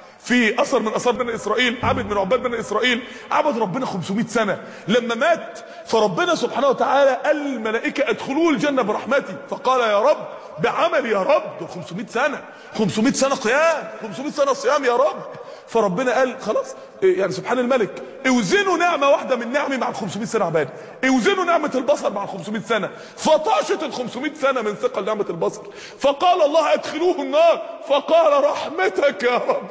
في اثر من اثار بني اسرائيل عبد من عباد بني اسرائيل عبد ربنا 500 سنه لما مات فربنا سبحانه وتعالى قال للملائكه ادخلوا الجنه برحمتي فقال يا رب بعمل يا رب ده 500 سنه 500 سنه قيام 500 سنه صيام يا رب فربنا قال خلاص يعني سبحان الملك اوزنوا نعمه واحده من نعمي مع ال 500 سنه عباده اوزنوا نعمه البصر مع ال 500 سنه فطاشت ال 500 سنه من ثقل نعمه البصر فقال الله ادخلوه النار فقال رحمتك يا رب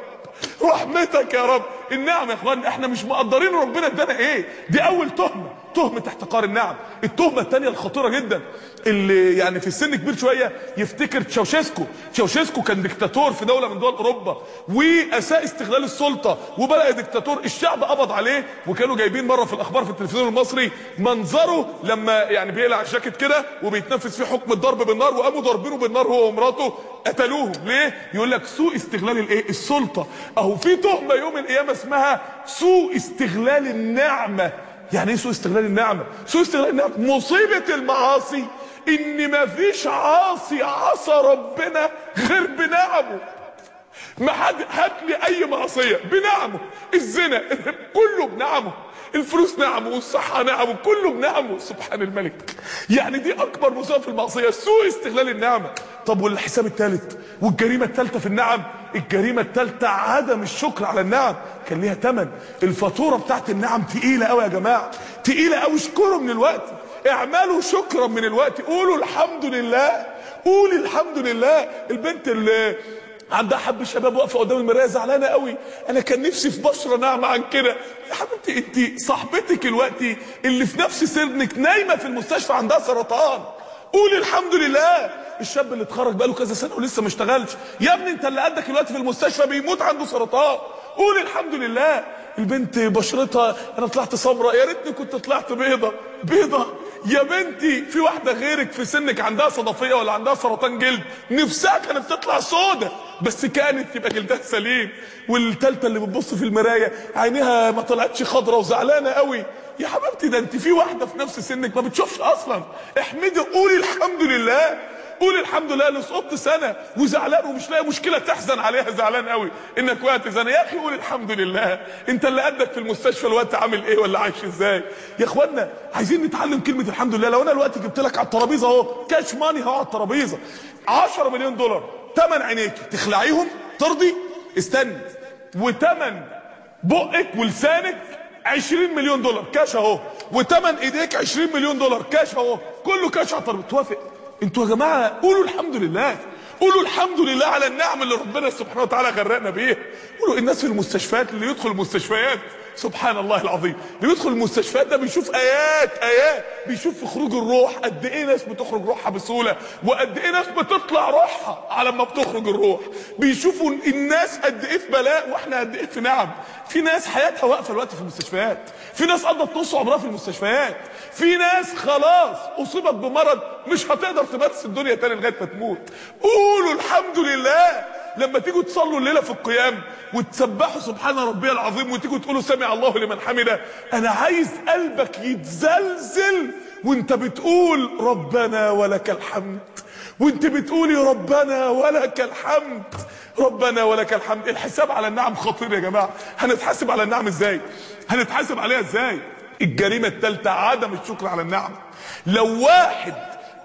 رحمتك يا رب النعم يا اخوان احنا مش مقدرين ربنا ادانا ايه دي اول تهمه تهمة احتقار النعم التهمة الثانية الخطيرة جدا اللي يعني في السن كبير شوية يفتكر تشاوشيسكو تشاوشيسكو كان ديكتاتور في دولة من دول اوروبا واساء استغلال السلطة وبقى ديكتاتور الشعب قبض عليه وكانوا جايبين مرة في الاخبار في التلفزيون المصري منظره لما يعني بيقلع الجاكيت كده وبيتنفذ فيه حكم الضرب بالنار وقاموا ضاربينه بالنار هو ومراته قتلوهم ليه يقول لك سوء استغلال الايه السلطة اهو في تهمة يوم القيامة اسمها سوء استغلال النعمة يعني ايه سوء استغلال النعمة سوء استغلال النعمة مصيبة المعاصي ان مفيش عاصي عصى ربنا غير بنعمه ما حد هات لي اي معصية بنعمه الزنا كله بنعمه الفلوس نعمه والصحة نعمه كله بنعمه سبحان الملك يعني دي اكبر مصيبة في المعصية سوء استغلال النعمة طب والحساب الثالث والجريمة الثالثة في النعم الجريمة الثالثة عدم الشكر على النعم كان ليها ثمن الفاتورة بتاعت النعم تقيلة قوي يا جماعة تقيلة قوي اشكروا من الوقت اعملوا شكرا من الوقت قولوا الحمد لله قولي الحمد لله البنت اللي عندها حب شباب واقفه قدام المرايه زعلانه قوي انا كان نفسي في بشره ناعمه عن كده يا حبيبتي انت صاحبتك الوقت اللي في نفس سنك نايمه في المستشفى عندها سرطان قولي الحمد لله الشاب اللي اتخرج بقاله كذا سنه ولسه ما اشتغلش يا ابني انت اللي قدك الوقت في المستشفى بيموت عنده سرطان قول الحمد لله البنت بشرتها انا طلعت سمراء يا ريتني كنت طلعت بيضه بيضه يا بنتي في واحده غيرك في سنك عندها صدفيه ولا عندها سرطان جلد نفسها كانت تطلع سودة بس كانت يبقى جلدها سليم والتالتة اللي بتبص في المرايه عينيها ما طلعتش خضره وزعلانه قوي يا حبيبتي ده انت في واحده في نفس سنك ما بتشوفش اصلا احمدي قولي الحمد لله قول الحمد لله اللي سقطت سنه وزعلان ومش لاقي مشكله تحزن عليها زعلان قوي انك وقعت سنه يا اخي قول الحمد لله انت اللي قدك في المستشفى الوقت عامل ايه ولا عايش ازاي يا اخوانا عايزين نتعلم كلمه الحمد لله لو انا الوقت جبت لك على الترابيزه اهو كاش ماني اهو على الترابيزه 10 مليون دولار ثمن عينيك تخلعيهم ترضي استني وثمن بقك ولسانك 20 مليون دولار كاش اهو وثمن ايديك 20 مليون دولار كاش اهو كله كاش على الترابيزه توافق انتوا يا جماعه قولوا الحمد لله قولوا الحمد لله على النعم اللي ربنا سبحانه وتعالى غرقنا بيها قولوا الناس في المستشفيات اللي يدخل المستشفيات سبحان الله العظيم اللي يدخل المستشفيات ده بيشوف ايات ايات بيشوف في خروج الروح قد ايه ناس بتخرج روحها بسهوله وقد ايه ناس بتطلع روحها على ما بتخرج الروح بيشوفوا الناس قد ايه في بلاء واحنا قد ايه في نعم في ناس حياتها واقفه الوقت في المستشفيات في ناس قضت نص عمرها في المستشفيات في ناس خلاص اصيبت بمرض مش هتقدر تمارس الدنيا تاني لغايه ما تموت قولوا الحمد لله لما تيجوا تصلوا الليله في القيام وتسبحوا سبحان ربي العظيم وتيجوا تقولوا سمع الله لمن حمده انا عايز قلبك يتزلزل وانت بتقول ربنا ولك الحمد وانت بتقولي ربنا ولك الحمد ربنا ولك الحمد الحساب على النعم خطير يا جماعه هنتحاسب على النعم ازاي هنتحاسب عليها ازاي الجريمه الثالثه عدم الشكر على النعم لو واحد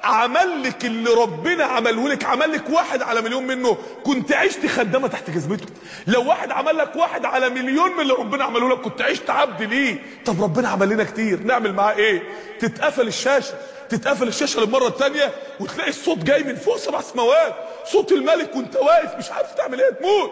عمل لك اللي ربنا عمله لك عمل لك واحد على مليون منه كنت عشت خدامه تحت جزمته لو واحد عمل لك واحد على مليون من اللي ربنا عمله لك كنت عشت عبد ليه طب ربنا عمل لنا كتير نعمل معاه ايه تتقفل الشاشه تتقفل الشاشه للمره الثانيه وتلاقي الصوت جاي من فوق سبع سماوات صوت الملك وانت واقف مش عارف تعمل ايه تموت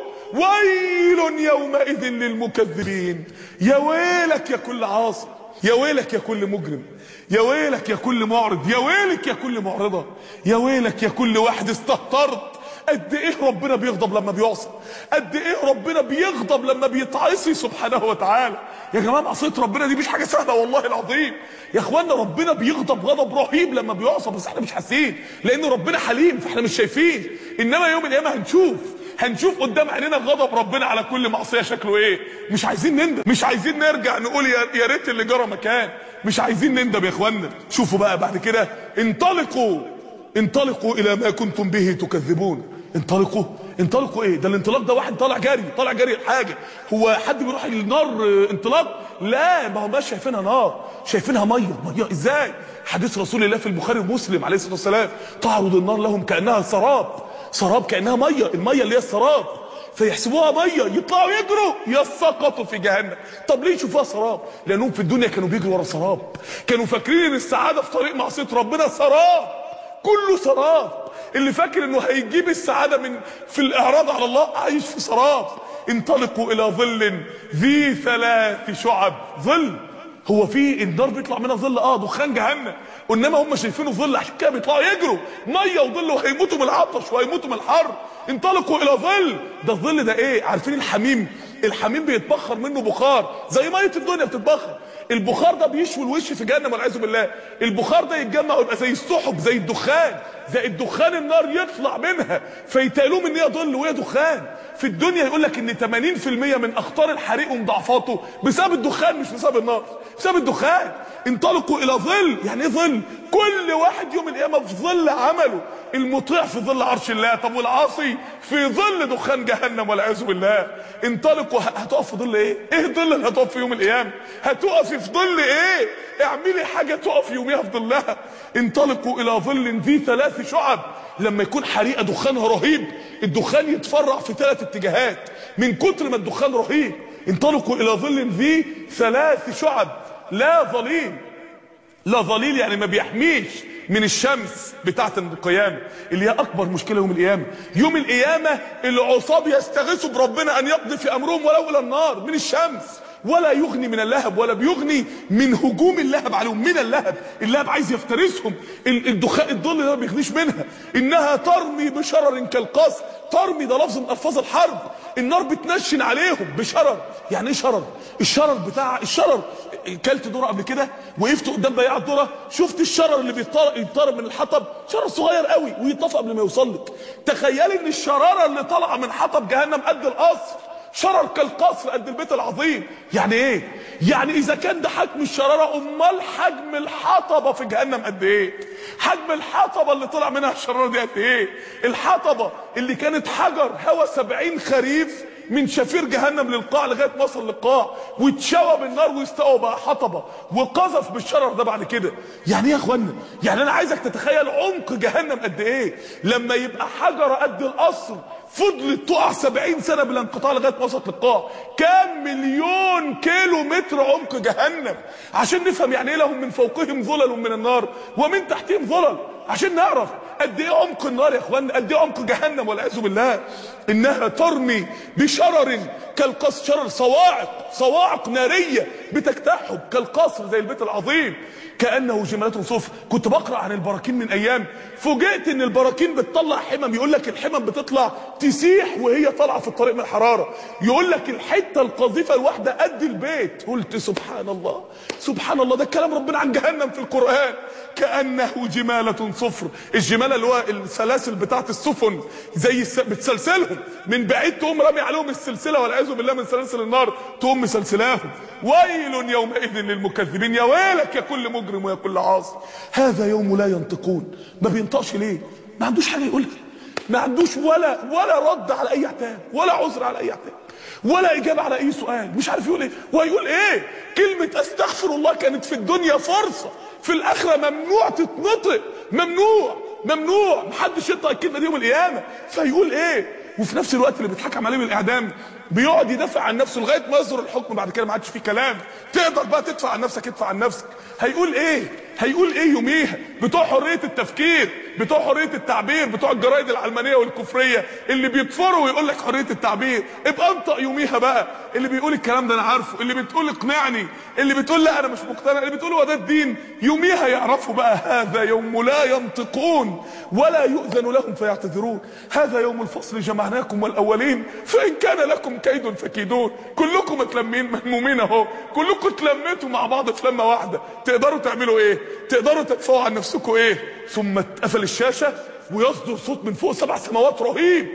ويل يومئذ للمكذبين يا ويلك يا كل عاصي يا ويلك يا كل مجرم يا ويلك يا كل معرض يا ويلك يا كل معرضة يا ويلك يا كل واحد استهترت قد ايه ربنا بيغضب لما بيعصى قد ايه ربنا بيغضب لما بيتعصي سبحانه وتعالى يا جماعه معصيه ربنا دي مش حاجه سهله والله العظيم يا اخوانا ربنا بيغضب غضب رهيب لما بيعصى بس احنا مش حاسين لان ربنا حليم فاحنا مش شايفين انما يوم القيامه هنشوف هنشوف قدام عينينا غضب ربنا على كل معصيه شكله ايه مش عايزين نندم مش عايزين نرجع نقول يا يا ريت اللي جرى مكان مش عايزين نندم يا اخوانا شوفوا بقى بعد كده انطلقوا انطلقوا الى ما كنتم به تكذبون انطلقوا انطلقوا ايه ده الانطلاق ده واحد طالع جري طالع جري الحاجه هو حد بيروح النار اه، انطلاق لا ما هماش شايفينها نار شايفينها ميه ميه ازاي حديث رسول الله في البخاري ومسلم عليه الصلاه والسلام تعرض النار لهم كانها سراب سراب كانها ميه الميه اللي هي السراب فيحسبوها ميه يطلعوا يجروا يسقطوا في جهنم طب ليه يشوفوها سراب لانهم في الدنيا كانوا بيجروا ورا سراب كانوا فاكرين ان السعاده في طريق معصيه ربنا سراب كله سراب اللي فاكر انه هيجيب السعاده من في الاعراض على الله عايش في سراب انطلقوا الى ظل ذي ثلاث شعب ظل هو في النار بيطلع منها ظل اه دخان جهنم انما هم شايفينه ظل عشان كده بيطلعوا يجروا ميه وظل وهيموتوا من العطش وهيموتوا من الحر انطلقوا الى ظل ده الظل ده ايه عارفين الحميم الحميم بيتبخر منه بخار زي ميه الدنيا بتتبخر البخار ده بيشوي الوش في جهنم والعياذ بالله البخار ده يتجمع ويبقى زي السحب زي الدخان زي الدخان النار يطلع منها فيتقالوهم ان هي ظل وهي دخان في الدنيا يقول لك ان 80% من اخطار الحريق ومضاعفاته بسبب الدخان مش بسبب النار بسبب الدخان انطلقوا الى ظل يعني ايه ظل كل واحد يوم القيامه في ظل عمله المطيع في ظل عرش الله طب والعاصي في ظل دخان جهنم والعياذ بالله انطلقوا هتقف في ظل ايه ايه الظل اللي هتقف في يوم القيامه هتقفي في ظل ايه اعملي حاجه تقف يوميها في ظلها انطلقوا الى ظل ذي ثلاث شعب لما يكون حريقه دخانها رهيب الدخان يتفرع في ثلاث اتجاهات من كتر ما الدخان رهيب انطلقوا الى ظل ذي ثلاث شعب لا ظليل لا ظليل يعني ما بيحميش من الشمس بتاعه القيامه اللي هي اكبر مشكله يوم القيامه يوم القيامه العصاب يستغيثوا بربنا ان يقضي في امرهم ولو الى النار من الشمس ولا يغني من اللهب ولا بيغني من هجوم اللهب عليهم من اللهب اللهب عايز يفترسهم ال- الدخان الظل ده ما بيغنيش منها انها ترمي بشرر كالقصر ترمي ده لفظ من الفاظ الحرب النار بتنشن عليهم بشرر يعني ايه شرر الشرر بتاع الشرر كلت ذره قبل كده وقفت قدام بياع الذره شفت الشرر اللي بيطار- يطارد من الحطب شرر صغير قوي ويطفى قبل ما يوصل لك تخيلي ان الشراره اللي طالعه من حطب جهنم قد القصر شرر كالقصر قد البيت العظيم يعني ايه يعني اذا كان ده حجم الشراره امال حجم الحطبه في جهنم قد ايه حجم الحطبه اللي طلع منها الشراره دي قد ايه الحطبه اللي كانت حجر هوا سبعين خريف من شفير جهنم للقاع لغايه ما وصل للقاع واتشوى بالنار واستوى بقى حطبه وقذف بالشرر ده بعد كده يعني ايه يا اخوانا يعني انا عايزك تتخيل عمق جهنم قد ايه لما يبقى حجره قد القصر فضلت تقع سبعين سنة بلا انقطاع لغاية ما وصلت للقاع كام مليون كيلو متر عمق جهنم عشان نفهم يعني ايه لهم من فوقهم ظلل من النار ومن تحتهم ظلل عشان نعرف قد ايه عمق النار يا اخوانا قد ايه عمق جهنم والعياذ بالله انها ترمي بشرر كالقصر شرر صواعق صواعق ناريه بتجتاحهم كالقصر زي البيت العظيم كانه جمالات صفر كنت بقرا عن البراكين من ايام فوجئت ان البراكين بتطلع حمم يقول لك الحمم بتطلع تسيح وهي طالعه في الطريق من الحراره يقول لك الحته القاذفه الواحده قد البيت قلت سبحان الله سبحان الله ده الكلام ربنا عن جهنم في القران كانه جماله صفر الجماله اللي هو السلاسل بتاعت السفن زي الس... بتسلسلهم من بعيد تقوم رامي عليهم السلسله والعياذ بالله من سلاسل النار تقوم مسلسلاهم ويل يومئذ للمكذبين يا ويلك يا كل مجرم ويا كل عاصي هذا يوم لا ينطقون ما بينطقش ليه ما عندوش حاجه يقولها ما عندوش ولا ولا رد على اي عتاب ولا عذر على اي عتاب ولا اجابه على اي سؤال مش عارف يقول ايه وهيقول ايه كلمه استغفر الله كانت في الدنيا فرصه في الاخره ممنوع تتنطق ممنوع ممنوع محدش ينطق الكلمه دي يوم القيامه فيقول ايه وفي نفس الوقت اللي بيتحكم عليه بالاعدام بيقعد يدافع عن نفسه لغايه ما يصدر الحكم بعد كده ما عادش فيه كلام تقدر بقى تدفع عن نفسك ادفع عن نفسك هيقول ايه هيقول ايه يوميها بتوع حريه التفكير بتوع حريه التعبير بتوع الجرايد العلمانيه والكفريه اللي بيكفروا ويقول لك حريه التعبير ابقى انطق يوميها بقى اللي بيقول الكلام ده انا عارفه اللي بتقول اقنعني اللي بتقول لا انا مش مقتنع اللي بتقول هو ده الدين يوميها يعرفوا بقى هذا يوم لا ينطقون ولا يؤذن لهم فيعتذرون هذا يوم الفصل جمعناكم والاولين فان كان لكم كيد فكيدون كلكم متلمين مهمومين اهو كلكم اتلميتوا مع بعض في لمه واحده تقدروا تعملوا ايه تقدروا تدفعوا عن نفسكم ايه ثم اتقفل الشاشه ويصدر صوت من فوق سبع سماوات رهيب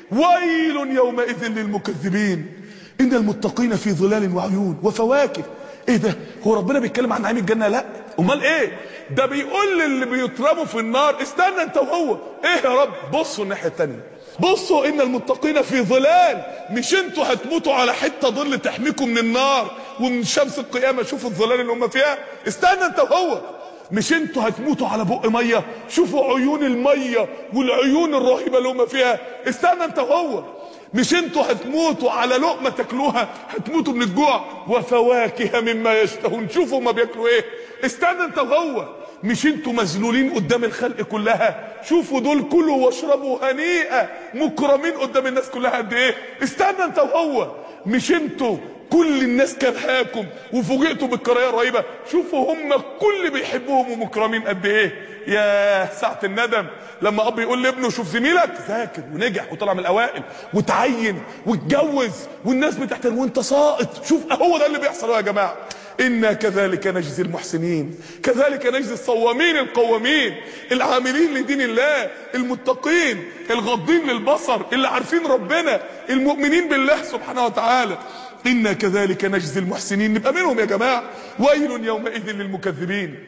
ويل يومئذ للمكذبين ان المتقين في ظلال وعيون وفواكه ايه ده هو ربنا بيتكلم عن نعيم الجنه لا امال ايه ده بيقول للي بيترموا في النار استنى انت وهو ايه يا رب بصوا الناحيه الثانيه بصوا ان المتقين في ظلال مش انتوا هتموتوا على حته ظل تحميكم من النار ومن شمس القيامه شوفوا الظلال اللي هم فيها استنى انت وهو مش انتوا هتموتوا على بق ميه شوفوا عيون الميه والعيون الرهيبه اللي هم فيها استنى انت وهو مش انتوا هتموتوا على لقمه تاكلوها هتموتوا من الجوع وفواكه مما يشتهون شوفوا ما بياكلوا ايه استنى انت وهو مش انتوا مذلولين قدام الخلق كلها شوفوا دول كلوا واشربوا هنيئا مكرمين قدام الناس كلها قد ايه استنى انت وهو مش انتوا كل الناس كرهاكم وفوجئتوا بالكراهيه الرهيبه شوفوا هم كل بيحبوهم ومكرمين قد ايه يا ساعه الندم لما اب يقول لابنه شوف زميلك ذاكر ونجح وطلع من الاوائل وتعين واتجوز والناس بتحترمه وانت ساقط شوف هو ده اللي بيحصل يا جماعه إنا كذلك نجزي المحسنين كذلك نجزي الصوامين القوامين العاملين لدين الله المتقين الغضين للبصر اللي عارفين ربنا المؤمنين بالله سبحانه وتعالى إنا كذلك نجزي المحسنين نبقى منهم يا جماعة ويل يومئذ للمكذبين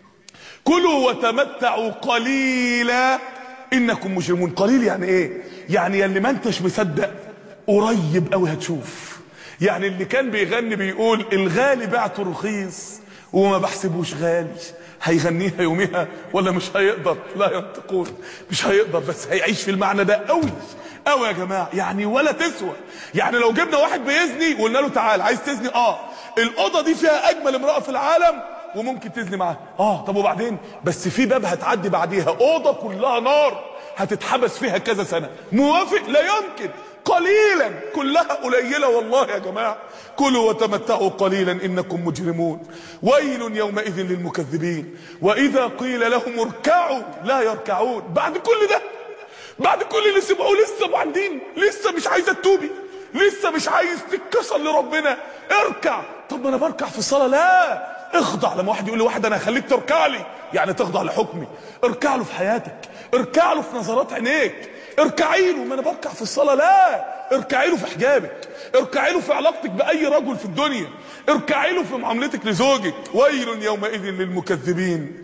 كلوا وتمتعوا قليلا إنكم مجرمون قليل يعني إيه يعني اللي ما انتش مصدق قريب قوي هتشوف يعني اللي كان بيغني بيقول الغالي بعته رخيص وما بحسبوش غالي هيغنيها يوميها ولا مش هيقدر لا ينطقون مش هيقدر بس هيعيش في المعنى ده قوي قوي يا جماعه يعني ولا تسوى يعني لو جبنا واحد بيزني وقلنا له تعال عايز تزني اه الاوضه دي فيها اجمل امراه في العالم وممكن تزني معاها اه طب وبعدين بس في باب هتعدي بعديها اوضه كلها نار هتتحبس فيها كذا سنه موافق لا يمكن قليلا كلها قليله والله يا جماعه كلوا وتمتعوا قليلا انكم مجرمون ويل يومئذ للمكذبين واذا قيل لهم اركعوا لا يركعون بعد كل ده بعد كل اللي سمعوه لسه معندين لسه مش عايزه تتوبي لسه مش عايز تتكسر لربنا اركع طب ما انا بركع في الصلاه لا اخضع لما واحد يقول لواحد انا هخليك تركع لي يعني تخضع لحكمي اركع له في حياتك اركع له في نظرات عينيك اركعي له ما انا بركع في الصلاه لا اركعي له في حجابك اركعي له في علاقتك باي رجل في الدنيا اركعي له في معاملتك لزوجك ويل يومئذ للمكذبين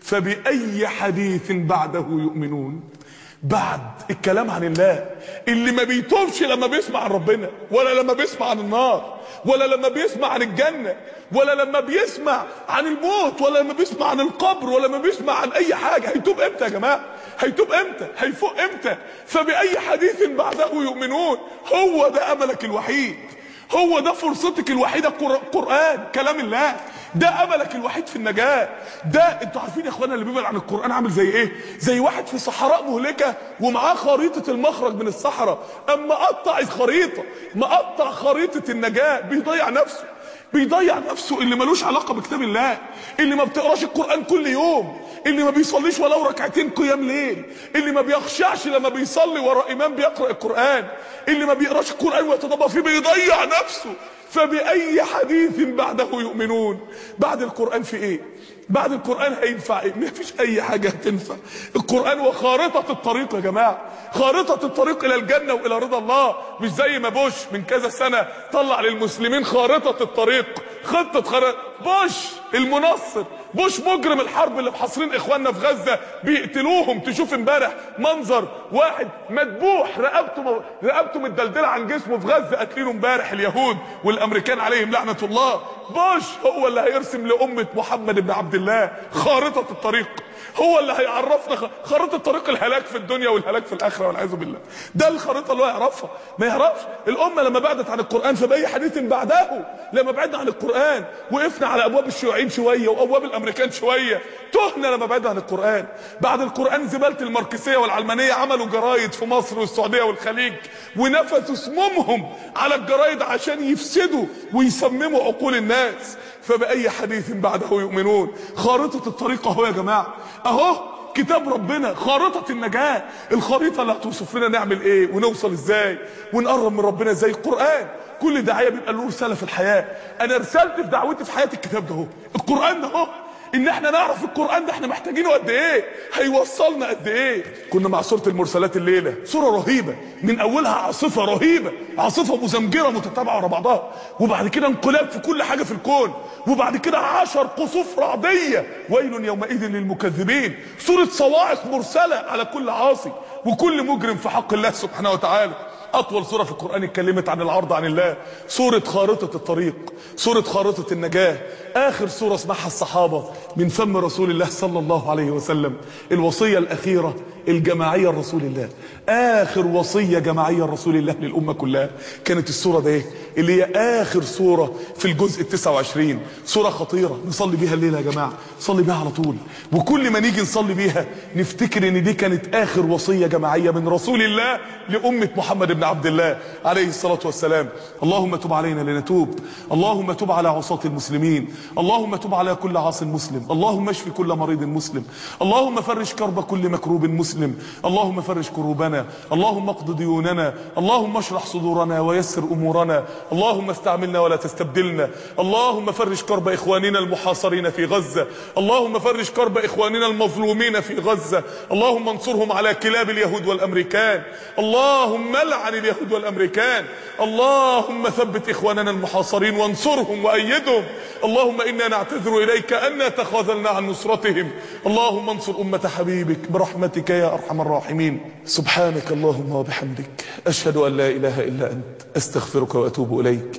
فبأي حديث بعده يؤمنون بعد الكلام عن الله اللي ما بيتوبش لما بيسمع عن ربنا ولا لما بيسمع عن النار ولا لما بيسمع عن الجنة ولا لما بيسمع عن الموت ولا لما بيسمع عن القبر ولا لما بيسمع عن اي حاجة هيتوب امتى يا جماعة هيتوب امتى هيفوق امتى فبأي حديث بعده يؤمنون هو ده املك الوحيد هو ده فرصتك الوحيدة القرآن كلام الله ده املك الوحيد في النجاة ده انتوا عارفين يا اخوانا اللي بيبعد عن القرآن عامل زي ايه زي واحد في صحراء مهلكة ومعاه خريطة المخرج من الصحراء اما قطع الخريطة مقطع خريطة النجاة بيضيع نفسه بيضيع نفسه اللي ملوش علاقة بكتاب الله اللي ما بتقراش القرآن كل يوم اللي ما بيصليش ولو ركعتين قيام ليل اللي ما بيخشعش لما بيصلي ورا امام بيقرأ القرآن اللي ما بيقراش القرآن ويتدبر فيه بيضيع نفسه فبأي حديث بعده يؤمنون بعد القرآن في ايه بعد القرآن هينفع ايه ما فيش اي حاجة هتنفع القرآن وخارطة الطريق يا جماعة خارطة الطريق الى الجنة والى رضا الله مش زي ما بوش من كذا سنة طلع للمسلمين خارطة الطريق خطة خارطة بوش المنصر بوش مجرم الحرب اللي محاصرين اخواننا في غزة بيقتلوهم تشوف امبارح منظر واحد مدبوح رقبته رقبته متدلدله عن جسمه في غزة قاتلينه امبارح اليهود والامريكان عليهم لعنة الله بوش هو اللي هيرسم لأمة محمد بن عبد الله خارطة الطريق هو اللي هيعرفنا خريطه طريق الهلاك في الدنيا والهلاك في الاخره والعياذ بالله ده الخريطه اللي هو يعرفها ما يعرفش الامه لما بعدت عن القران فباي حديث بعده لما بعدنا عن القران وقفنا على ابواب الشيوعيين شويه وابواب الامريكان شويه تهنا لما بعدنا عن القران بعد القران زباله الماركسيه والعلمانيه عملوا جرايد في مصر والسعوديه والخليج ونفثوا سمومهم على الجرايد عشان يفسدوا ويسمموا عقول الناس فبأي حديث بعده يؤمنون خارطة الطريق اهو يا جماعة اهو كتاب ربنا خارطة النجاة الخريطة اللي هتوصف لنا نعمل ايه ونوصل ازاي ونقرب من ربنا ازاي القرآن كل داعية بيبقى له رسالة في الحياة انا رسالتي في دعوتي في حياتي الكتاب ده اهو القرآن ده اهو ان احنا نعرف القرآن ده احنا محتاجينه قد ايه هيوصلنا قد ايه كنا مع سورة المرسلات الليلة سورة رهيبة من اولها عاصفة رهيبة عاصفة مزمجرة متتابعة ورا بعضها وبعد كده انقلاب في كل حاجة في الكون وبعد كده عشر قصوف رعدية ويل يومئذ للمكذبين سورة صواعق مرسلة على كل عاصي وكل مجرم في حق الله سبحانه وتعالى اطول سورة في القرآن اتكلمت عن العرض عن الله سورة خارطة الطريق سورة خارطة النجاة اخر سورة اسمعها الصحابة من فم رسول الله صلى الله عليه وسلم الوصية الاخيرة الجماعية لرسول الله اخر وصية جماعية لرسول الله للامة كلها كانت السورة ده ايه اللي هي اخر سورة في الجزء التسعة وعشرين سورة خطيرة نصلي بيها الليلة يا جماعة نصلي بيها على طول وكل ما نيجي نصلي بيها نفتكر ان دي كانت اخر وصية جماعية من رسول الله لامة محمد بن عبد الله عليه الصلاة والسلام اللهم تب علينا لنتوب اللهم تب على عصاة المسلمين اللهم تب على كل عاص مسلم اللهم اشف كل مريض مسلم اللهم فرج كرب كل مكروب مسلم اللهم فرج كروبنا اللهم اقض ديوننا اللهم اشرح صدورنا ويسر امورنا اللهم استعملنا ولا تستبدلنا اللهم فرج كرب اخواننا المحاصرين في غزة اللهم فرج كرب اخواننا المظلومين في غزة اللهم انصرهم على كلاب اليهود والامريكان اللهم لعن اليهود والامريكان اللهم ثبت اخواننا المحاصرين وانصرهم وايدهم اللهم انا نعتذر اليك ان تخاذلنا عن نصرتهم اللهم انصر امة حبيبك برحمتك يا ارحم الراحمين سبحانك اللهم وبحمدك اشهد ان لا اله الا انت استغفرك واتوب اليك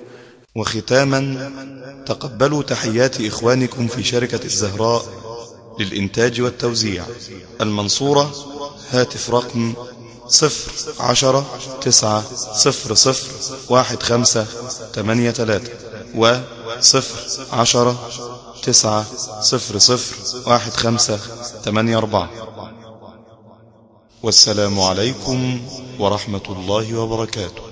وختاما تقبلوا تحيات إخوانكم في شركة الزهراء للإنتاج والتوزيع المنصورة هاتف رقم صفر عشرة تسعة صفر صفر واحد خمسة تمانية تلاتة وصفر عشرة تسعة صفر صفر واحد خمسة تمانية أربعة والسلام عليكم ورحمة الله وبركاته